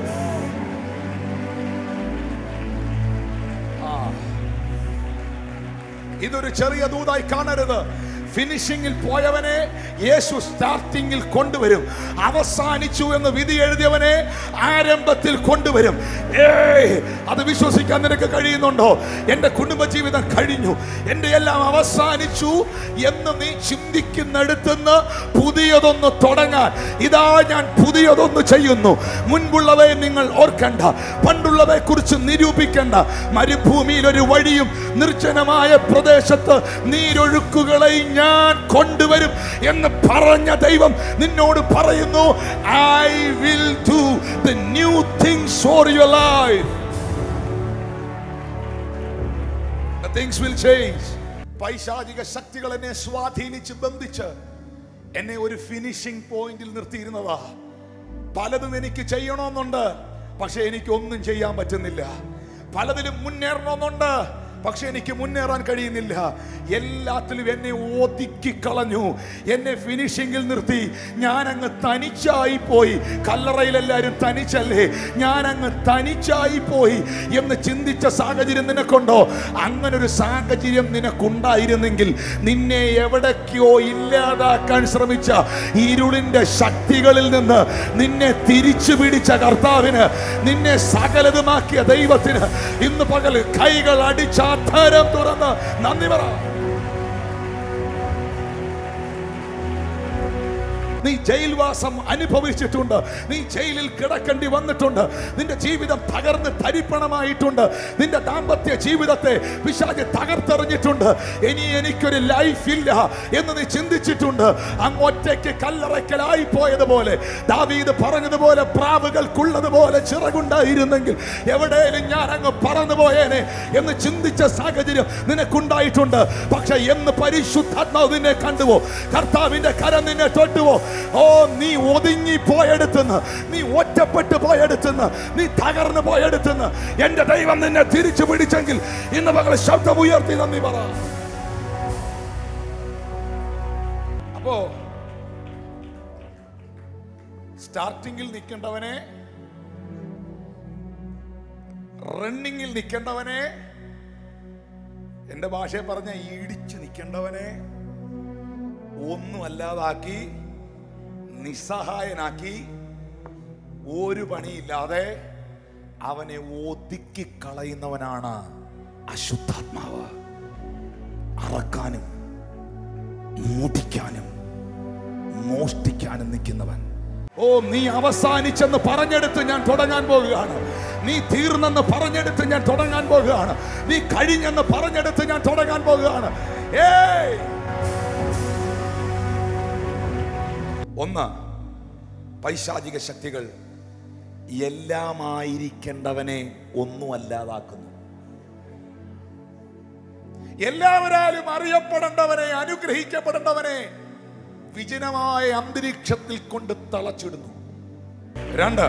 ഇതൊരു ചെറിയ ദൂതായി കാണരുത് ഫിനിഷിംഗിൽ പോയവനെ യേശു സ്റ്റാർട്ടിങ്ങിൽ കൊണ്ടുവരും അവസാനിച്ചു എന്ന് വിധി എഴുതിയവനെ ആരംഭത്തിൽ കൊണ്ടുവരും ഏയ് അത് വിശ്വസിക്കാൻ നിനക്ക് കഴിയുന്നുണ്ടോ എൻ്റെ കുടുംബജീവിതം കഴിഞ്ഞു എൻ്റെ എല്ലാം അവസാനിച്ചു എന്ന് നീ ചിന്തിക്കുന്നിടത്തുനിന്ന് പുതിയതൊന്ന് തുടങ്ങാൻ ഇതാ ഞാൻ പുതിയതൊന്ന് ചെയ്യുന്നു മുൻപുള്ളവയെ നിങ്ങൾ ഓർക്കണ്ട പണ്ടുള്ളവയെ കുറിച്ച് നിരൂപിക്കേണ്ട മരുഭൂമിയിൽ ഒരു വഴിയും നിർജ്ജനമായ പ്രദേശത്ത് നീരൊഴുക്കുകളെയും ഞാൻ കൊണ്ടുവരും എന്ന് പറഞ്ഞ ദൈവം നിന്നോട് പറയുന്നു I will do the new things for your life things will change പൈശാചിക ശക്തികൾ എന്നെ സ്വാധീനിച്ച് ബന്ധിച്ച് എന്നെ ഒരു ഫിനിഷിംഗ് പോയിന്റിൽ നിർത്തിയിരുന്നതാ പലതും എനിക്ക് ചെയ്യണമെന്നുണ്ട് പക്ഷെ എനിക്ക് ഒന്നും ചെയ്യാൻ പറ്റുന്നില്ല പലതിലും മുന്നേറണമെന്നുണ്ട് പക്ഷെ എനിക്ക് മുന്നേറാൻ കഴിയുന്നില്ല എല്ലാത്തിലും എന്നെ ഒതുക്കി കളഞ്ഞു എന്നെ ഫിനിഷിങ്ങിൽ നിർത്തി ഞാൻ അങ്ങ് തനിച്ചായി പോയി കല്ലറയിൽ എല്ലാവരും തനിച്ചല്ലേ ഞാൻ അങ്ങ് തനിച്ചായി പോയി എന്ന് ചിന്തിച്ച സാഹചര്യം നിനക്കുണ്ടോ അങ്ങനെ ഒരു സാഹചര്യം നിനക്കുണ്ടായിരുന്നെങ്കിൽ നിന്നെ എവിടേക്കോ ഇല്ലാതാക്കാൻ ശ്രമിച്ച ഇരുളിന്റെ ശക്തികളിൽ നിന്ന് നിന്നെ തിരിച്ചു പിടിച്ച കർത്താവിന് നിന്നെ സകലതുമാക്കിയ ദൈവത്തിന് ഇന്ന് പകൽ കൈകൾ അടിച്ച അധരം തുറന്ന് നന്ദി പറ നീ ജയിൽവാസം അനുഭവിച്ചിട്ടുണ്ട് നീ ജയിലിൽ കിടക്കേണ്ടി വന്നിട്ടുണ്ട് നിന്റെ ജീവിതം തകർന്ന് തരിപ്പണമായിട്ടുണ്ട് നിന്റെ ദാമ്പത്യ ജീവിതത്തെ പിശാച് തകർത്തെറിഞ്ഞിട്ടുണ്ട് ഇനി എനിക്കൊരു ലൈഫ് ഇല്ല എന്ന് നീ ചിന്തിച്ചിട്ടുണ്ട് അങ്ങൊറ്റയ്ക്ക് കല്ലറയ്ക്കലായി പോയതുപോലെ ദാവീദ് പറഞ്ഞതുപോലെ പ്രാവുകൾക്കുള്ളതുപോലെ ചിറകുണ്ടായിരുന്നെങ്കിൽ എവിടെയും ഞാൻ അങ്ങ് പറന്നു പോയേനെ എന്ന് ചിന്തിച്ച സാഹചര്യം നിനക്കുണ്ടായിട്ടുണ്ട് പക്ഷെ എന്ന് പരിശുദ്ധാത്മാവ് നിന്നെ കണ്ടുവോ കർത്താവിന്റെ കരം നിന്നെ തൊട്ടുവോ ഓ നീ ഒതുങ്ങി പോയെടുത്തുന്ന് നീ ഒറ്റപ്പെട്ട് പോയെടുത്തുന്ന് നീ തകർന്നു പോയെടുത്തുന്ന് എന്റെ ദൈവം നിന്നെ തിരിച്ചു പിടിച്ചെങ്കിൽ ഇന്ന് പകൽ ശബ്ദം ഉയർത്തി നന്ദി പറ അപ്പോ സ്റ്റാർട്ടിങ്ങിൽ നിൽക്കേണ്ടവനെ റണ്ണിങ്ങിൽ നിൽക്കേണ്ടവനെ എന്റെ ഭാഷയെ പറഞ്ഞ ഇടിച്ചു നിൽക്കേണ്ടവനെ ഒന്നുമല്ലാതാക്കി നിസ്സഹായനാക്കി ഒരു പണിയില്ലാതെ അവനെ ഒതുക്കി കളയുന്നവനാണ് അശുദ്ധാത്മാവ് അറക്കാനും മൂടിക്കാനും മോഷ്ടിക്കാനും നിൽക്കുന്നവൻ ഓ നീ അവസാനിച്ചെന്ന് പറഞ്ഞെടുത്ത് ഞാൻ തുടങ്ങാൻ പോകുകയാണ് നീ തീർന്നെന്ന് പറഞ്ഞെടുത്ത് ഞാൻ തുടങ്ങാൻ പോകുകയാണ് നീ കഴിഞ്ഞെന്ന് പറഞ്ഞെടുത്ത് ഞാൻ തുടങ്ങാൻ പോകുകയാണ് ഏയ് ഒന്ന് പൈശാചിക ശക്തികൾ എല്ലാമായിരിക്കേണ്ടവനെ ഒന്നുമല്ലാതാക്കുന്നു എല്ലാവരാലും അറിയപ്പെടേണ്ടവനെ അനുഗ്രഹിക്കപ്പെടേണ്ടവനെ വിജനമായ അന്തരീക്ഷത്തിൽ കൊണ്ട് തളച്ചിടുന്നു രണ്ട്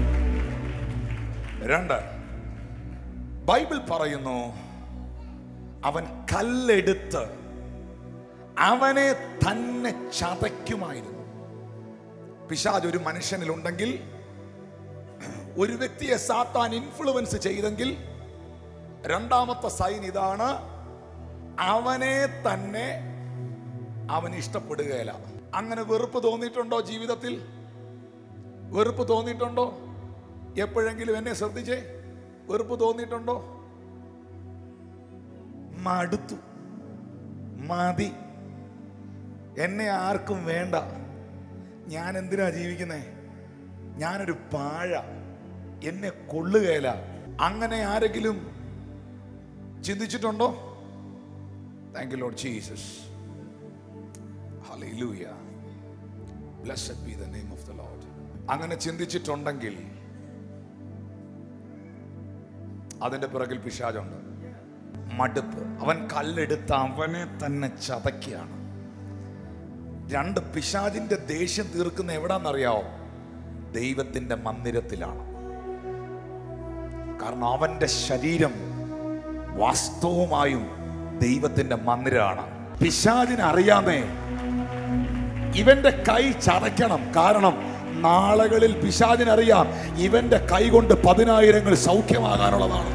രണ്ട് ബൈബിൾ പറയുന്നു അവൻ കല്ലെടുത്ത് അവനെ തന്നെ ചതയ്ക്കുമായിരുന്നു പിശാജ് ഒരു മനുഷ്യനിലുണ്ടെങ്കിൽ ഒരു വ്യക്തിയെ സാത്താൻ ഇൻഫ്ലുവൻസ് ചെയ്തെങ്കിൽ രണ്ടാമത്തെ സൈൻ ഇതാണ് അവനെ തന്നെ അവൻ ഇഷ്ടപ്പെടുകയില്ല അങ്ങനെ വെറുപ്പ് തോന്നിയിട്ടുണ്ടോ ജീവിതത്തിൽ വെറുപ്പ് തോന്നിയിട്ടുണ്ടോ എപ്പോഴെങ്കിലും എന്നെ ശ്രദ്ധിച്ചേ വെറുപ്പ് തോന്നിയിട്ടുണ്ടോ മടുത്തു മതി എന്നെ ആർക്കും വേണ്ട ഞാൻ എന്തിനാ ജീവിക്കുന്നേ ഞാനൊരു പാഴ എന്നെ കൊള്ളുകയില്ല അങ്ങനെ ആരെങ്കിലും ചിന്തിച്ചിട്ടുണ്ടോ thank you Lord Jesus hallelujah blessed be the name of the Lord അങ്ങനെ ചിന്തിച്ചിട്ടുണ്ടെങ്കിൽ അതിന്റെ പിറകിൽ പിശാചുണ്ട് മടുപ്പ് അവൻ കല്ലെടുത്ത് അവനെ തന്നെ ചതക്കുകയാണ് രണ്ട് പിശാചിന്റെ ദേഷ്യം തീർക്കുന്ന എവിടാന്നറിയാവോ ദൈവത്തിന്റെ മന്ദിരത്തിലാണ് കാരണം അവന്റെ ശരീരം വാസ്തവമായും ദൈവത്തിന്റെ മന്ദിരമാണ് പിശാചിന് അറിയാമേ ഇവന്റെ കൈ ചതയ്ക്കണം കാരണം നാളുകളിൽ പിശാചിനറിയാം ഇവന്റെ കൈ കൊണ്ട് പതിനായിരങ്ങൾ സൗഖ്യമാകാനുള്ളതാണ്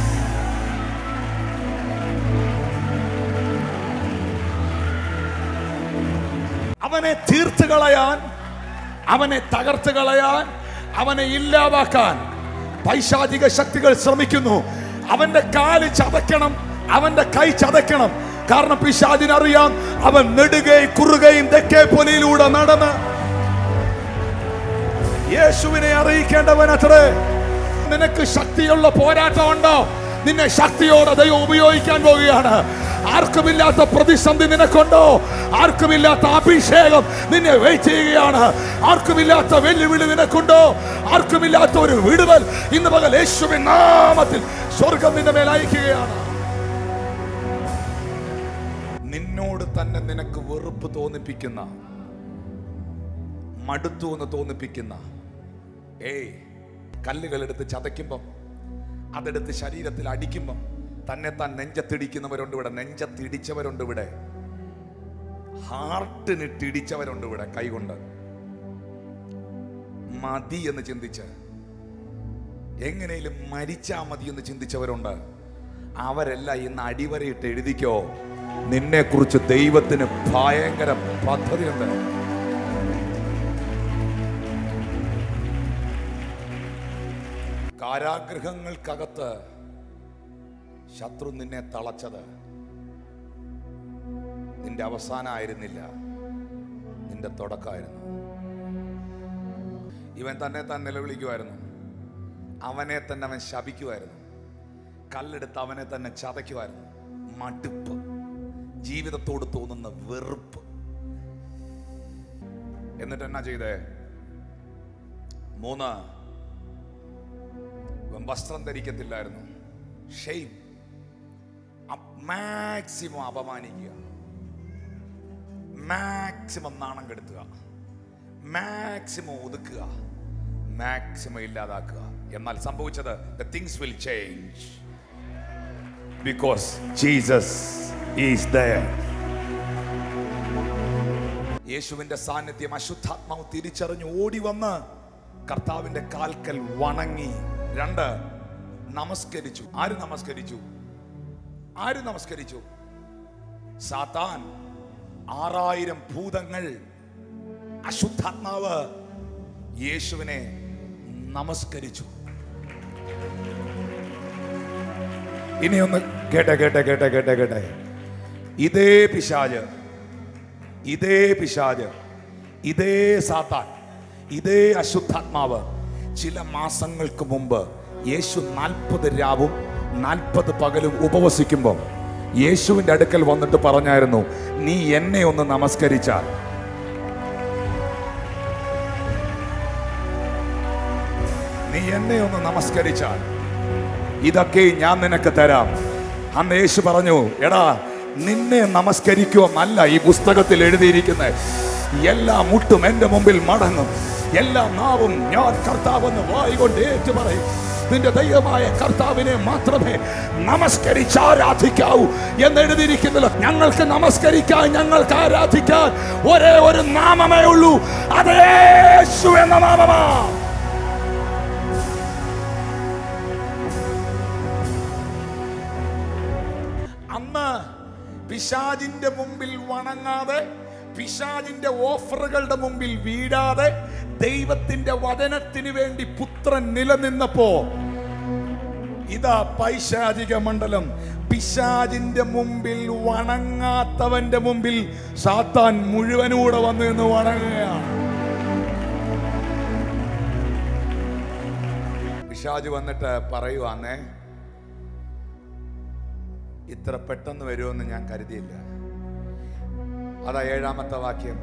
അവനെ തീർത്ത് കളയാൻ അവനെ തകർത്ത് കളയാൻ അവനെ ഇല്ലാതാക്കാൻ പൈശാചിക ശക്തികൾ ശ്രമിക്കുന്നു അവന്റെ കാല് ചതയ്ക്കണം അവന്റെ കൈ ചതയ്ക്കണം കാരണം പിശാചിനറിയാം അവൻ നെടുകയും കുറുകയും തെക്കേ പൊലിയിലൂടെ നടന്ന് യേശുവിനെ അറിയിക്കേണ്ടവൻ അത്രേ നിനക്ക് ശക്തിയുള്ള പോരാട്ടം ഉണ്ടോ നിന്നെ ശക്തിയോടെ ദൈവം ഉപയോഗിക്കാൻ പോവുകയാണ് ആർക്കുമില്ലാത്ത പ്രതിസന്ധി നിനക്കുണ്ടോ ആർക്കുമില്ലാത്ത അഭിഷേകം നിന്നെ വെയിറ്റ് ചെയ്യുകയാണ് ആർക്കുമില്ലാത്ത വെല്ലുവിളി നിനക്കുണ്ടോ ആർക്കുമില്ലാത്ത ഒരു വിടുതൽ ഇന്ന് പകൽ യേശുവിൻ നാമത്തിൽ സ്വർഗം നിന്റെ മേൽ അയക്കുകയാണ് നിന്നോട് തന്നെ നിനക്ക് വെറുപ്പ് തോന്നിപ്പിക്കുന്ന മടുത്തു എന്ന് തോന്നിപ്പിക്കുന്ന ഏയ് കല്ലുകൾ എടുത്ത് ചതയ്ക്കുമ്പം അതെടുത്ത് ശരീരത്തിൽ അടിക്കുമ്പം തന്നെ താൻ നെഞ്ചത്തിടിക്കുന്നവരുണ്ട് ഇവിടെ നെഞ്ചത്തിടിച്ചവരുണ്ട് ഇവിടെ ഹാർട്ടിനിട്ടിടിച്ചവരുണ്ട് ഇവിടെ കൈകൊണ്ട് മതി എന്ന് ചിന്തിച്ച് എങ്ങനെയും മരിച്ചാ മതി എന്ന് ചിന്തിച്ചവരുണ്ട് അവരെല്ലാം ഇന്ന് അടിവരയിട്ട് എഴുതിക്കോ നിന്നെ കുറിച്ച് ദൈവത്തിന് ഭയങ്കര പദ്ധതിയുണ്ട് കാരാഗൃഹങ്ങൾക്കകത്ത് ശത്രു നിന്നെ തളച്ചത് നിന്റെ അവസാനമായിരുന്നില്ല നിന്റെ തുടക്കമായിരുന്നു ഇവൻ തന്നെ താൻ നിലവിളിക്കുമായിരുന്നു അവനെ തന്നെ അവൻ ശപിക്കുമായിരുന്നു കല്ലെടുത്ത് അവനെ തന്നെ ചതയ്ക്കുമായിരുന്നു മടുപ്പ് ജീവിതത്തോട് തോന്നുന്ന വെറുപ്പ് എന്നിട്ട് എന്നാ ചെയ്തേ മൂന്ന് ഇവൻ വസ്ത്രം ധരിക്കത്തില്ലായിരുന്നു ഷെയിം മാക്സിമം അപമാനിക്കുക മാക്സിമം നാണം കെടുത്തുക മാക്സിമം ഒതുക്കുക മാക്സിമം ഇല്ലാതാക്കുക എന്നാൽ സംഭവിച്ചത് the things will change because Jesus is there യേശുവിന്റെ സാന്നിധ്യം അശുദ്ധാത്മാവ് തിരിച്ചറിഞ്ഞ് ഓടി വന്ന് കർത്താവിന്റെ കാൽക്കൽ വണങ്ങി രണ്ട് നമസ്കരിച്ചു ആര് നമസ്കരിച്ചു ആര് നമസ്കരിച്ചു സാത്താൻ ആറായിരം ഭൂതങ്ങൾ അശുദ്ധാത്മാവ് യേശുവിനെ നമസ്കരിച്ചു ഇനി ഒന്ന് കേട്ടെ കേട്ടെ കേട്ടെ കേട്ടെ കേട്ടെ ഇതേ പിശാജ് ഇതേ പിശാജ് ഇതേ സാത്താൻ ഇതേ അശുദ്ധാത്മാവ് ചില മാസങ്ങൾക്ക് മുമ്പ് യേശു നാൽപ്പത് രാവും നാൽപ്പത് പകലും ഉപവസിക്കുമ്പോൾ യേശുവിൻ്റെ അടുക്കൽ വന്നിട്ട് പറഞ്ഞായിരുന്നു നീ എന്നെ ഒന്ന് നമസ്കരിച്ചാൽ നീ എന്നെ ഒന്ന് നമസ്കരിച്ചാൽ ഇതൊക്കെ ഞാൻ നിനക്ക് തരാം അന്ന് യേശു പറഞ്ഞു എടാ നിന്നെ നമസ്കരിക്കുമെന്നല്ല ഈ പുസ്തകത്തിൽ എഴുതിയിരിക്കുന്നത് എല്ലാ മുട്ടും എൻ്റെ മുമ്പിൽ മടങ്ങും എല്ലാ നാവും ഞാൻ കർത്താവെന്ന് വായികൊണ്ട് ഏറ്റു പറയും നിന്റെ ദൈവമായ കർത്താവിനെ മാത്രമേ നമസ്കരിച്ച് ആരാധിക്കാവൂ എന്ന് എഴുതിയിരിക്കുന്നില്ല ഞങ്ങൾക്ക് നമസ്കരിക്കാൻ ഞങ്ങൾക്ക് ആരാധിക്കാൻ ഒരേ ഒരു നാമമേ ഉള്ളൂ അത് യേശു എന്ന നാമമാ അന്ന് പിശാജിന്റെ മുമ്പിൽ വണങ്ങാതെ പിശാജിന്റെ ഓഫറുകളുടെ മുമ്പിൽ വീഴാതെ ദൈവത്തിന്റെ വചനത്തിന് വേണ്ടി പുത്രൻ നിലനിന്നപ്പോ ഇതാ പൈശാചിക മണ്ഡലം പിശാജിന്റെ മുമ്പിൽ വണങ്ങാത്തവന്റെ മുമ്പിൽ സാത്താൻ മുഴുവനൂടെ വന്നു നിന്ന് വണങ്ങുകയാണ് പിശാജ് വന്നിട്ട് പറയുവാന്നേ ഇത്ര പെട്ടെന്ന് വരുമെന്ന് ഞാൻ കരുതിയില്ല അതാ ഏഴാമത്തെ വാക്യം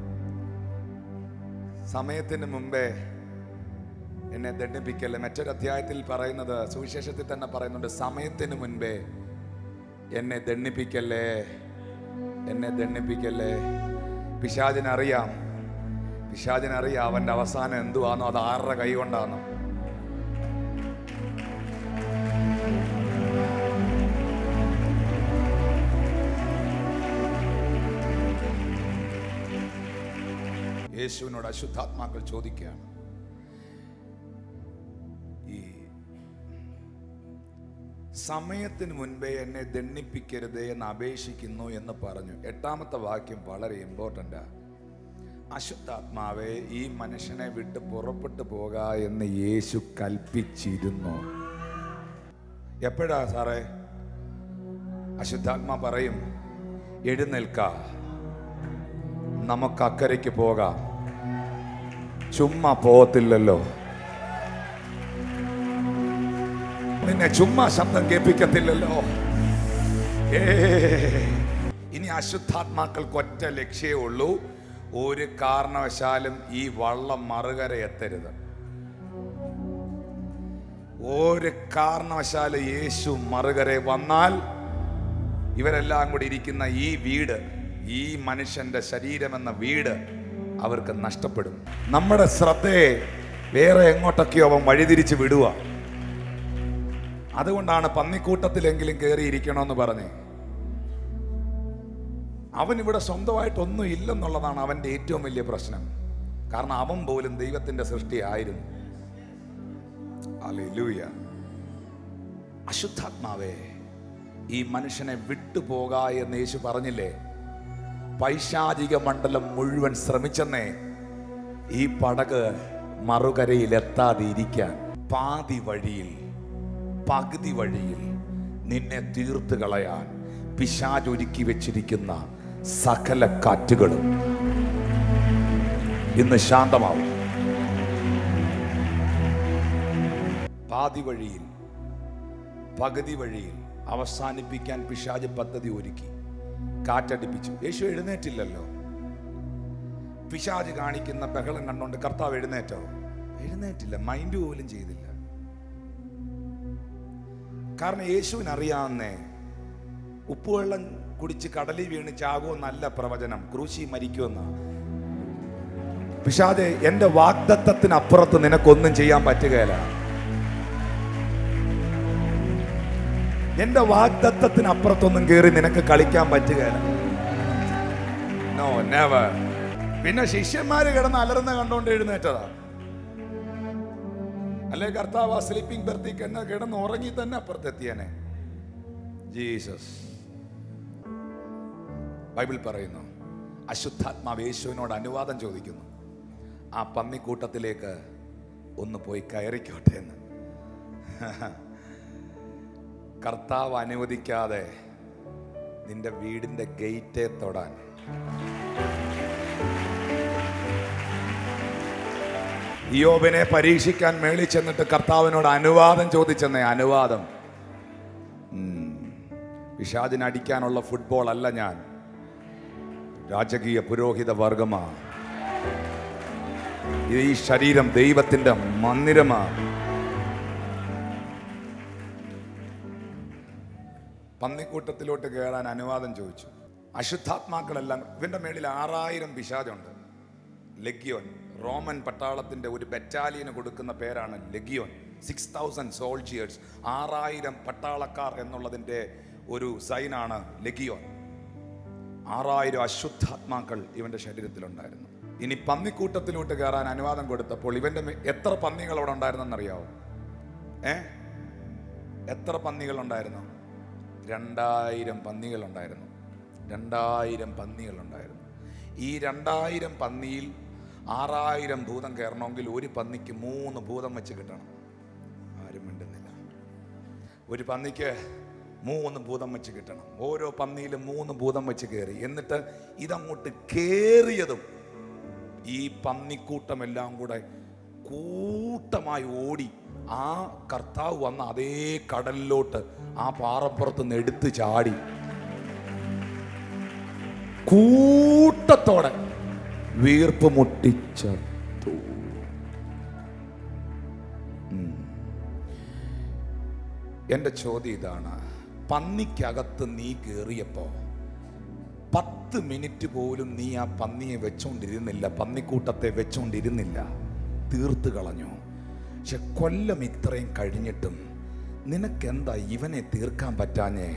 സമയത്തിന് മുമ്പേ എന്നെ ദണ്ഡിപ്പിക്കല്ലേ മറ്റൊരു അധ്യായത്തിൽ പറയുന്നത് സുവിശേഷത്തിൽ തന്നെ പറയുന്നുണ്ട് സമയത്തിന് മുൻപേ എന്നെ ദണ്ണിപ്പിക്കല്ലേ എന്നെ ദണ്ണിപ്പിക്കല്ലേ പിശാചിനറിയാം പിശാചിനറിയാം അവന്റെ അവസാനം എന്തുവാന്നോ അത് ആരുടെ കൈ കൊണ്ടാന്നോ യേശുവിനോട് അശുദ്ധാത്മാക്കൾ ചോദിക്കുകയാണ് ഈ സമയത്തിന് മുൻപേ എന്നെ ദണ്ണിപ്പിക്കരുതേ എന്ന് അപേക്ഷിക്കുന്നു എന്ന് പറഞ്ഞു എട്ടാമത്തെ വാക്യം വളരെ ഇമ്പോർട്ടൻ്റാ അശുദ്ധാത്മാവെ ഈ മനുഷ്യനെ വിട്ട് പുറപ്പെട്ടു പോക എന്ന് യേശു കൽപ്പിച്ചിരുന്നു എപ്പോഴാ സാറേ അശുദ്ധാത്മാ പറയും എഴുന്നേൽക്ക നമുക്ക് അക്കരയ്ക്ക് പോകാം ചുമ്മാ പോകത്തില്ലല്ലോ നിന്നെ ചുമ്മാ ശബ്ദം കേൾപ്പിക്കത്തില്ലല്ലോ ഏ ഇനി അശുദ്ധാത്മാക്കൾക്ക് ഒറ്റ ലക്ഷ്യമേ ഉള്ളൂ ഒരു കാരണവശാലും ഈ വള്ളം മറുകര എത്തരുത് ഒരു കാരണവശാലും യേശു മറുകര വന്നാൽ ഇവരെല്ലാം കൂടി ഇരിക്കുന്ന ഈ വീട് ഈ മനുഷ്യന്റെ ശരീരമെന്ന വീട് അവർക്ക് നഷ്ടപ്പെടും നമ്മുടെ ശ്രദ്ധയെ വേറെ എങ്ങോട്ടൊക്കെയോ അവൻ വഴിതിരിച്ച് വിടുക അതുകൊണ്ടാണ് പന്നിക്കൂട്ടത്തിലെങ്കിലും കയറിയിരിക്കണമെന്ന് പറഞ്ഞേ അവൻ ഇവിടെ സ്വന്തമായിട്ടൊന്നും ഇല്ലെന്നുള്ളതാണ് അവന്റെ ഏറ്റവും വലിയ പ്രശ്നം കാരണം അവൻ പോലും ദൈവത്തിന്റെ സൃഷ്ടിയായിരുന്നു ഹല്ലേലൂയ അശുദ്ധാത്മാവേ ഈ മനുഷ്യനെ വിട്ടുപോക എന്ന് യേശു പറഞ്ഞില്ലേ പൈശാചിക മണ്ഡലം മുഴുവൻ ശ്രമിച്ചെന്നേ ഈ പടക് മറുകരയിൽ എത്താതെ ഇരിക്കാൻ പാതി വഴിയിൽ പകുതി വഴിയിൽ നിന്നെ തീർത്ത് കളയാൻ പിശാചൊരുക്കി വെച്ചിരിക്കുന്ന സകല കാറ്റുകളും ഇന്ന് ശാന്തമാവും പാതി വഴിയിൽ പകുതി വഴിയിൽ അവസാനിപ്പിക്കാൻ പിശാജ് പദ്ധതി ഒരുക്കി കാറ്റടിപ്പിച്ചു യേശു എഴുന്നേറ്റില്ലല്ലോ പിശാജ് കാണിക്കുന്ന ബഹളം കണ്ടുകൊണ്ട് കർത്താവ് എഴുന്നേറ്റോ എഴുന്നേറ്റില്ല മൈൻഡ് പോലും ചെയ്തില്ല കാരണം യേശുവിന് അറിയാവുന്നേ ഉപ്പുവെള്ളം കുടിച്ച് കടലിൽ വീണ് ചാകുമെന്നല്ല പ്രവചനം ക്രൂശി മരിക്കുമെന്ന പിശാജെ എന്റെ വാഗ്ദത്തത്തിനപ്പുറത്ത് നിനക്കൊന്നും ചെയ്യാൻ പറ്റുകയില്ല എന്റെ വാഗ്ദത്തത്തിനപ്പുറത്തൊന്നും കയറി നിനക്ക് കളിക്കാൻ പറ്റുകയില്ല നോ നെവർ പിന്നെ ശിഷ്യന്മാര് കിടന്ന് അലർന്ന് കണ്ടോണ്ട് എഴുന്നേറ്റതാ അല്ലെ കർത്താവ് ആ സ്ലീപ്പിംഗ് ബെർത്തിക്ക് എന്നെ കിടന്ന് ഉറങ്ങി തന്നെ അപ്പുറത്തെത്തിയനെ ജീസസ് ബൈബിൾ പറയുന്നു അശുദ്ധാത്മാവ് യേശുവിനോട് അനുവാദം ചോദിക്കുന്നു ആ പന്നിക്കൂട്ടത്തിലേക്ക് ഒന്ന് പോയി കയറിക്കോട്ടെ എന്ന് കർത്താവ് അനുവദിക്കാതെ നിന്റെ വീടിന്റെ ഗേറ്റെ തൊടാൻ യോബിനെ പരീക്ഷിക്കാൻ മേളിൽ ചെന്നിട്ട് കർത്താവിനോട് അനുവാദം ചോദിച്ചെന്നേ അനുവാദം ഉം. പിശാചിനെ അടിക്കാനുള്ള ഫുട്ബോൾ അല്ല ഞാൻ രാജകീയ പുരോഹിത വർഗമാ ഇത് ഈ ശരീരം ദൈവത്തിന്റെ മന്ദിരമാണ് പന്നിക്കൂട്ടത്തിലോട്ട് കയറാൻ അനുവാദം ചോദിച്ചു അശുദ്ധാത്മാക്കളെല്ലാം ഇവന്റെ മേളിൽ ആറായിരം പിശാചുണ്ട് ലഗ്യോൻ റോമൻ പട്ടാളത്തിന്റെ ഒരു ബറ്റാലിയന് കൊടുക്കുന്ന പേരാണ് ലഗ്യോൻ സിക്സ് തൗസൻഡ് സോൾജിയേഴ്സ് ആറായിരം പട്ടാളക്കാർ എന്നുള്ളതിന്റെ ഒരു സൈനാണ് ലഗിയോൻ ആറായിരം അശുദ്ധാത്മാക്കൾ ഇവന്റെ ശരീരത്തിലുണ്ടായിരുന്നു ഇനി പന്നിക്കൂട്ടത്തിലോട്ട് കയറാൻ അനുവാദം കൊടുത്തപ്പോൾ ഇവന്റെ മേ- എത്ര പന്നികൾ അവിടെ ഉണ്ടായിരുന്നെന്നറിയാവോ ഏ എത്ര പന്നികൾ ഉണ്ടായിരുന്നു രണ്ടായിരം പന്നികൾ ഉണ്ടായിരുന്നു രണ്ടായിരം പന്നികൾ ഉണ്ടായിരുന്നു ഈ രണ്ടായിരം പന്നിയിൽ ആറായിരം ഭൂതം കയറണമെങ്കിൽ ഒരു പന്നിക്ക് മൂന്ന് ഭൂതം വെച്ച് കിട്ടണം ആരും മിണ്ടുന്നില്ല ഒരു പന്നിക്ക് മൂന്ന് ഭൂതം വെച്ച് കിട്ടണം ഓരോ പന്നിയിലും മൂന്ന് ഭൂതം വെച്ച് കയറി എന്നിട്ട് ഇതങ്ങോട്ട് കേറിയതും ഈ പന്നിക്കൂട്ടമെല്ലാം കൂടെ കൂട്ടമായി ഓടി ആ കർത്താവ് വന്ന അതേ കടലിലോട്ട് ആ പാറപ്പുറത്ത് നിന്ന് എടുത്ത് ചാടി കൂട്ടത്തോടെ വീർപ്പ് മുട്ടിച്ചത്തു എൻ്റെ ചോദ്യം ഇതാണ് പന്നിക്കകത്ത് നീ കയറിയപ്പോ പത്ത് മിനിറ്റ് പോലും നീ ആ പന്നിയെ വെച്ചോണ്ടിരുന്നില്ല പന്നിക്കൂട്ടത്തെ വെച്ചോണ്ടിരുന്നില്ല തീർത്ത് കളഞ്ഞു പക്ഷെ കൊല്ലം ഇത്രയും കഴിഞ്ഞിട്ടും നിനക്കെന്താ ഇവനെ തീർക്കാൻ പറ്റാഞ്ഞേ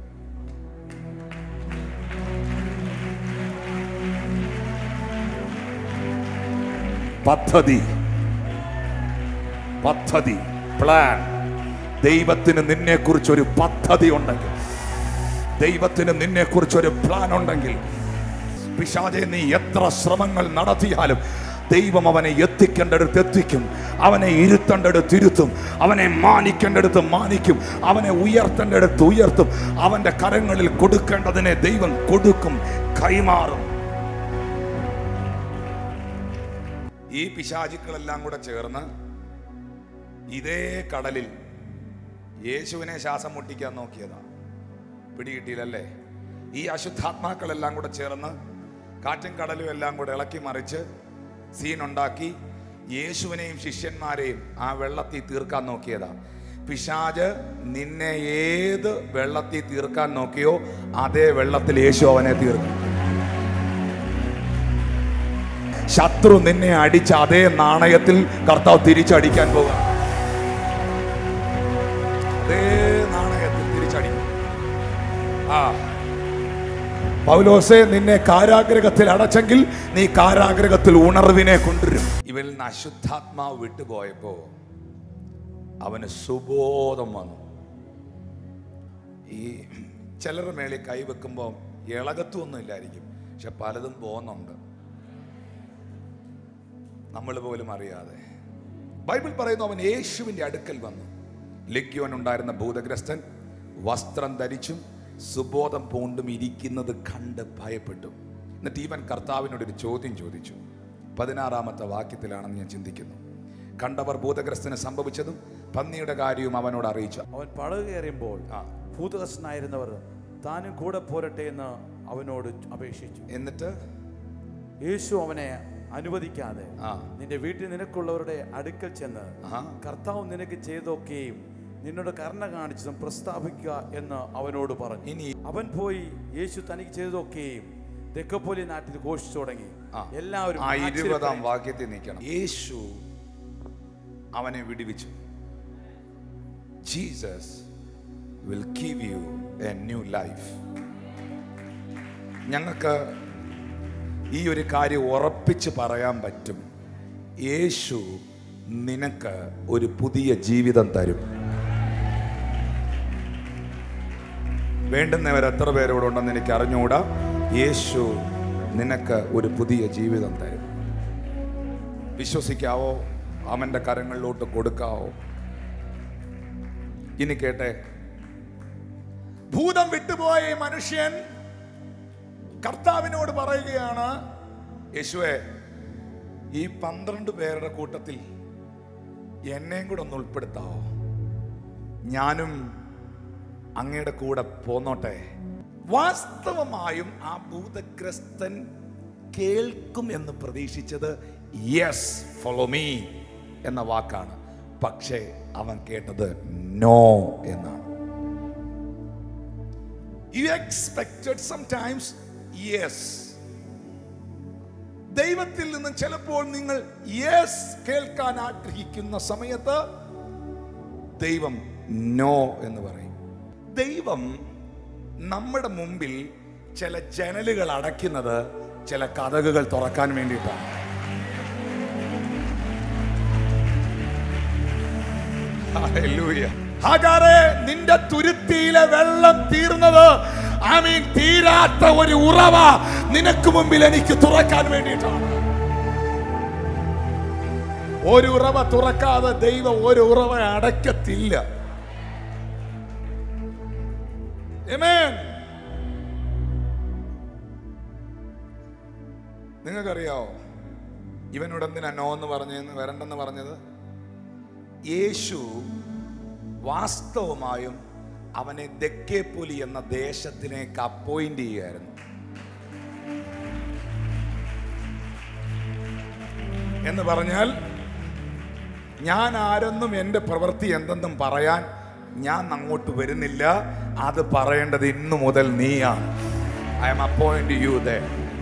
പദ്ധതി പദ്ധതി പ്ലാൻ ദൈവത്തിന് നിന്നെ കുറിച്ച് ഒരു പദ്ധതി ഉണ്ടെങ്കിൽ ദൈവത്തിന് നിന്നെ കുറിച്ച് ഒരു പ്ലാൻ ഉണ്ടെങ്കിൽ പിശാചെ നീ എത്ര ശ്രമങ്ങൾ നടത്തിയാലും ദൈവം അവനെ എത്തിക്കേണ്ടടുത്ത് എത്തിക്കും അവനെ ഇരുത്തേണ്ടടുത്ത് ഇരുത്തും അവനെ മാനിക്കേണ്ടടുത്ത് മാനിക്കും അവനെ ഉയർത്തേണ്ടടുത്ത് ഉയർത്തും അവന്റെ കരങ്ങളിൽ കൊടുക്കേണ്ടതിനെ ദൈവം കൊടുക്കും കൈമാറും ഈ പിശാചുക്കളെല്ലാം കൂടെ ചേർന്ന് ഇതേ കടലിൽ യേശുവിനെ ശ്വാസം മുട്ടിക്കാൻ നോക്കിയതാ പിടികിട്ടിയില്ലല്ലേ ഈ അശുദ്ധാത്മാക്കളെല്ലാം കൂടെ ചേർന്ന് കാറ്റും കടലും എല്ലാം കൂടെ ഇളക്കി മറിച്ച് സീനുണ്ടാക്കി യേശുവിനെയും ശിഷ്യന്മാരെയും ആ വെള്ളത്തിൽ തീർക്കാൻ നോക്കിയതാ പിശാജ് നിന്നെ ഏത് വെള്ളത്തിൽ തീർക്കാൻ നോക്കിയോ അതേ വെള്ളത്തിൽ യേശു അവനെ തീർക്കും ശത്രു നിന്നെ അടിച്ച അതേ നാണയത്തിൽ കർത്താവ് തിരിച്ചടിക്കാൻ പോകുക അതേ നാണയത്തിൽ തിരിച്ചടിക്കും ആ പൗലോസെ നിന്നെ കാരാഗ്രഹത്തിൽ അടച്ചെങ്കിൽ നീ കാരാഗ്രഹത്തിൽ ഉണർവിനെ കൊണ്ടുവരും ഇവരിൽ നിന്ന് അശുദ്ധാത്മാവ് വിട്ടുപോയപ്പോ അവന് സുബോധം വന്നു ഈ ചിലരുടെ മേളിൽ കൈവെക്കുമ്പോൾ ഇളകത്വമൊന്നും ഇല്ലായിരിക്കും പക്ഷെ പലതും പോകുന്നുണ്ട് നമ്മൾ പോലും അറിയാതെ ബൈബിൾ പറയുന്നു അവൻ യേശുവിന്റെ അടുക്കൽ വന്നു ലഗ്യോൻ ഉണ്ടായിരുന്ന ഭൂതഗ്രസ്തൻ വസ്ത്രം ധരിച്ചും സുബോധം പൂണ്ടും ഇരിക്കുന്നത് കണ്ട് ഭയപ്പെട്ടു എന്നിട്ട് ഇവൻ കർത്താവിനോട് ഒരു ചോദ്യം ചോദിച്ചു പതിനാറാമത്തെ വാക്യത്തിലാണെന്ന് ഞാൻ ചിന്തിക്കുന്നു കണ്ടവർ ഭൂതഗ്രസ്തന് സംഭവിച്ചതും പന്നിയുടെ കാര്യവും അവനോട് അറിയിച്ചു അവൻ പടക് കയറിയുമ്പോൾ ആ. ഭൂതകസ്നായിരുന്നവർ താനും കൂടെ പോരട്ടെ എന്ന് അവനോട് അപേക്ഷിച്ചു എന്നിട്ട് യേശു അവനെ അനുവദിക്കാതെ ആ. നിന്റെ വീട്ടിൽ നിനക്കുള്ളവരുടെ അടുക്കൽ ചെന്ന് ആഹാ. കർത്താവ് നിനക്ക് ചെയ്തൊക്കെയും നിന്നോട് കരുണ കാണിച്ചതും പ്രസ്താവിക്കുക എന്ന് അവനോട് പറഞ്ഞു ഇനി അവൻ പോയി യേശു തനിക്ക് ചെയ്തൊക്കെയും തെക്കപ്പോലി നാട്ടിൽ ഘോഷിച്ചു തുടങ്ങി ആ. എല്ലാവരും ആ ഇരുപതാം ആശ്ചര്യപ്പെട്ടു. വാക്യത്തിൽ നിൽക്കണം യേശു അവനെ വിടുവിച്ചു Jesus will give you a new life ഞങ്ങൾക്ക് ഈ ഒരു കാര്യം ഉറപ്പിച്ച് പറയാൻ പറ്റും യേശു നിനക്ക് ഒരു പുതിയ ജീവിതം തരും വേണ്ടുന്നവർ എത്ര പേരോട് ഉണ്ടെന്ന് എനിക്ക് അറിഞ്ഞുകൂടാ യേശു നിനക്ക് ഒരു പുതിയ ജീവിതം തരും വിശ്വസിക്കാവോ അവൻ്റെ കരങ്ങളിലോട്ട് കൊടുക്കാവോ ഇനി കേട്ടെ ഭൂതം വിട്ടുപോയ ഈ മനുഷ്യൻ കർത്താവിനോട് പറയുകയാണ് യേശുവെ ഈ പന്ത്രണ്ട് പേരുടെ കൂട്ടത്തിൽ എന്നെയും കൂടെ ഒന്ന് ഉൾപ്പെടുത്താവോ ഞാനും അങ്ങയുടെ കൂടെ പോന്നോട്ടെ വാസ്തവമായും ആ ഭൂതഗ്രസ്തൻ കേൾക്കും എന്ന് പ്രതീക്ഷിച്ചത് യെസ് ഫോളോ മീ എന്ന വാക്കാണ് പക്ഷേ അവൻ കേട്ടത് നോ എന്നാണ് യു എക്സ്പെക്റ്റഡ് സംടൈംസ് യെസ് ദൈവത്തിൽ നിന്ന് ചിലപ്പോൾ നിങ്ങൾ യെസ് കേൾക്കാൻ ആഗ്രഹിക്കുന്ന സമയത്ത് ദൈവം നോ എന്ന് പറയും ദൈവം നമ്മുടെ മുമ്പിൽ ചില ജനലുകൾ അടയ്ക്കുന്നത് ചില കഥകുകൾ തുറക്കാൻ വേണ്ടിയിട്ടാണ് ഹല്ലേലൂയ. ഹാഗാറേ, നിന്റെ തുരുത്തിയിലെ വെള്ളം തീർന്നത് ഐ മീൻ തീരാത്ത ഒരു ഉറവ നിനക്ക് മുമ്പിൽ എനിക്ക് തുറക്കാൻ വേണ്ടിയിട്ടാണ് ഒരു ഉറവ തുറക്കാതെ ദൈവം ഒരു ഉറവ അടയ്ക്കത്തില്ല Amen. നിങ്ങൾക്കറിയാവോ ഇവനോട് എന്തിനാ നോ എന്ന് പറഞ്ഞെന്ന് വരണ്ടെന്ന് പറഞ്ഞത് യേശു വാസ്തവമായും അവനെ ദക്കേപ്പുലി എന്ന ദേശത്തിലേക്ക് അപ്പോയിന്റ് ചെയ്യുകയായിരുന്നു എന്ന് പറഞ്ഞാൽ ഞാൻ ആരെന്നും എൻ്റെ പ്രവൃത്തി എന്തെന്നും പറയാൻ ഞാൻ അങ്ങോട്ട് വരുന്നില്ല അത് പറയേണ്ടത് ഇന്നു മുതൽ നീയാണ് I am appoint you they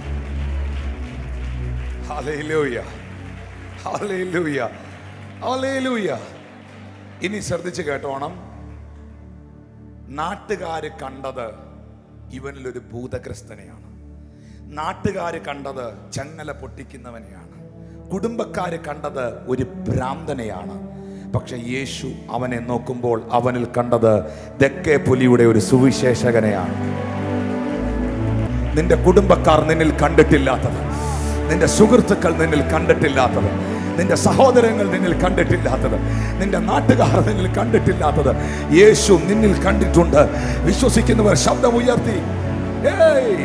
Hallelujah. Hallelujah. Hallelujah. ഇനി ശ്രദ്ധിച്ച് കേട്ടോണം നാട്ടുകാർ കണ്ടത് ഇവനിലൊരു ഭൂതഗ്രസ്തനെയാണ് നാട്ടുകാർ കണ്ടത് ചങ്ങല പൊട്ടിക്കുന്നവനെയാണ് കുടുംബക്കാർ കണ്ടത് ഒരു ഭ്രാന്തനെയാണ് പക്ഷെ യേശു അവനെ നോക്കുമ്പോൾ അവനിൽ കണ്ടത് തെക്കേ പുലിയുടെ ഒരു സുവിശേഷകനെയാണ് നിന്റെ കുടുംബക്കാർ നിന്നിൽ കണ്ടിട്ടില്ലാത്തത് നിന്റെ സുഹൃത്തുക്കൾ നിന്നിൽ കണ്ടിട്ടില്ലാത്തത് നിന്റെ സഹോദരങ്ങൾ നിന്നിൽ കണ്ടിട്ടില്ലാത്തത് നിന്റെ നാട്ടുകാർ നിന്നിൽ കണ്ടിട്ടില്ലാത്തത് യേശു നിന്നിൽ കണ്ടിട്ടുണ്ട് വിശ്വസിക്കുന്നവർ ശബ്ദം ഉയർത്തി ഏയ്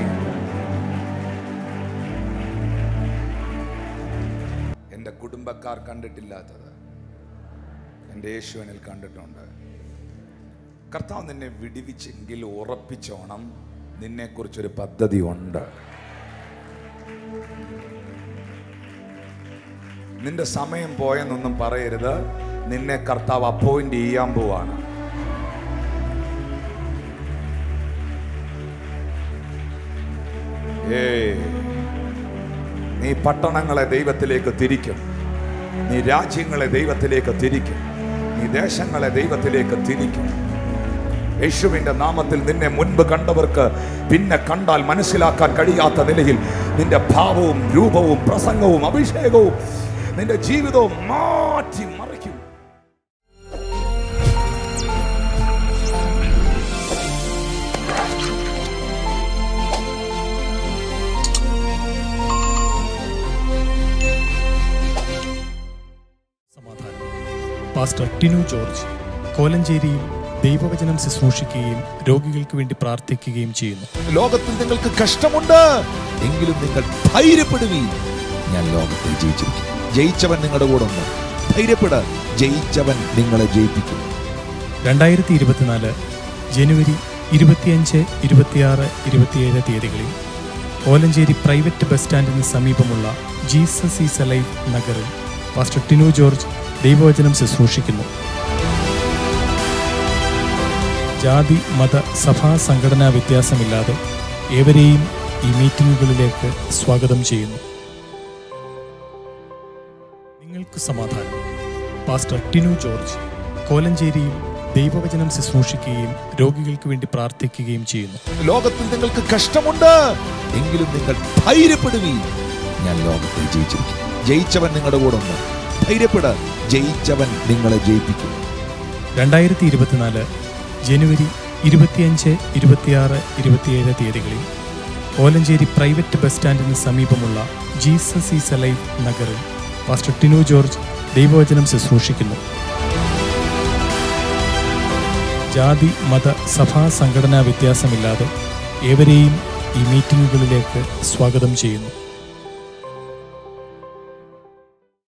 എൻ്റെ കുടുംബക്കാർ കണ്ടിട്ടില്ലാത്തത് എൻ്റെ യേശു എന്നിൽ കണ്ടിട്ടുണ്ട് കർത്താവ് നിന്നെ വിടിവിച്ചെങ്കിൽ ഉറപ്പിച്ചോണം നിന്നെക്കുറിച്ചൊരു പദ്ധതി ഉണ്ട് നിന്റെ സമയം പോയെന്നൊന്നും പറയരുത് നിന്നെ കർത്താവ് അപ്പോയിന്റ് ചെയ്യാൻ പോവാണ് ഏയ് നീ പട്ടണങ്ങളെ ദൈവത്തിലേക്ക് തിരിക്കും നീ രാജ്യങ്ങളെ ദൈവത്തിലേക്ക് തിരിക്കും നീ ദേശങ്ങളെ ദൈവത്തിലേക്ക് തിരിക്കും യേശുവിന്റെ നാമത്തിൽ നിന്നെ മുൻപ് കണ്ടവർക്ക് പിന്നെ കണ്ടാൽ മനസ്സിലാക്കാൻ കഴിയാത്ത നിലയിൽ നിന്റെ ഭാവവും രൂപവും പ്രസംഗവും അഭിഷേകവും നിന്റെ ജീവിതവും മാറ്റി മറിക്കും സമാധാനം പാസ്റ്റർ ടിനു ജോർജ് കോലഞ്ചേരിയിൽ ദൈവവചനം ശുശ്രൂഷിക്കുകയും രോഗികൾക്ക് വേണ്ടി പ്രാർത്ഥിക്കുകയും ചെയ്യുന്നു ലോകത്തിൽ നിങ്ങൾക്ക് കഷ്ടമുണ്ട് എങ്കിലും നിങ്ങൾ ധൈര്യപ്പെടുവീൻ ഞാൻ ലോകത്തെ ജയിച്ചിരിക്കും ജയിച്ചവൻ നിങ്ങളുടെ കൂടെ ഉണ്ട് ധൈര്യപ്പെട് ജയിച്ചവൻ നിങ്ങളെ ജയിപ്പിക്കും രണ്ടായിരത്തി ഇരുപത്തിനാല് ജനുവരി ഇരുപത്തിയഞ്ച് ഇരുപത്തിയാറ് ഇരുപത്തിയേഴ് തീയതികളിൽ കോലഞ്ചേരി പ്രൈവറ്റ് ബസ് സ്റ്റാൻഡിന് സമീപമുള്ള ജീസസ് ഈസ് അലൈവ് നഗറിൽ പാസ്റ്റർ ടിനു ജോർജ് ദൈവവചനം ശുശ്രൂഷിക്കുന്നു ജാതി മത സഭാ സംഘടനാ വ്യത്യാസമില്ലാതെ ഏവരെയും ഈ മീറ്റിംഗുകളിലേക്ക് സ്വാഗതം ചെയ്യുന്നു നിങ്ങൾക്ക് സമാധാനം പാസ്റ്റർ ടിനു ജോർജ് കോലഞ്ചേരിയിൽ ദൈവവചനം ശുശ്രൂഷിക്കുകയും രോഗികൾക്ക് വേണ്ടി പ്രാർത്ഥിക്കുകയും ചെയ്യുന്നു ലോകത്തിൽ നിങ്ങൾക്ക് കഷ്ടമുണ്ട് എങ്കിലും നിങ്ങൾ ധൈര്യപ്പെടുവീൻ ഞാൻ ലോകത്തെ ജയിച്ചിരിക്കും ജയിച്ചവൻ നിങ്ങളുടെ കൂടെ ഉണ്ട് ധൈര്യപ്പെട് ജയിച്ചവൻ നിങ്ങളെ ജയിപ്പിക്കും രണ്ടായിരത്തി ഇരുപത്തിനാല് ജനുവരി ഇരുപത്തിയഞ്ച് ഇരുപത്തിയാറ് ഇരുപത്തിയേഴ് തീയതികളിൽ കോലഞ്ചേരി പ്രൈവറ്റ് ബസ് സ്റ്റാൻഡിന് സമീപമുള്ള ജീസസ് ഈസ് അലൈവ് നഗറിൽ പാസ്റ്റർ ടിനു ജോർജ് ദൈവവചനം ശുശ്രൂഷിക്കുന്നു ജാതി മത സഭാ സംഘടനാ വ്യത്യാസമില്ലാതെ ഏവരെയും ഈ മീറ്റിംഗുകളിലേക്ക് സ്വാഗതം ചെയ്യുന്നു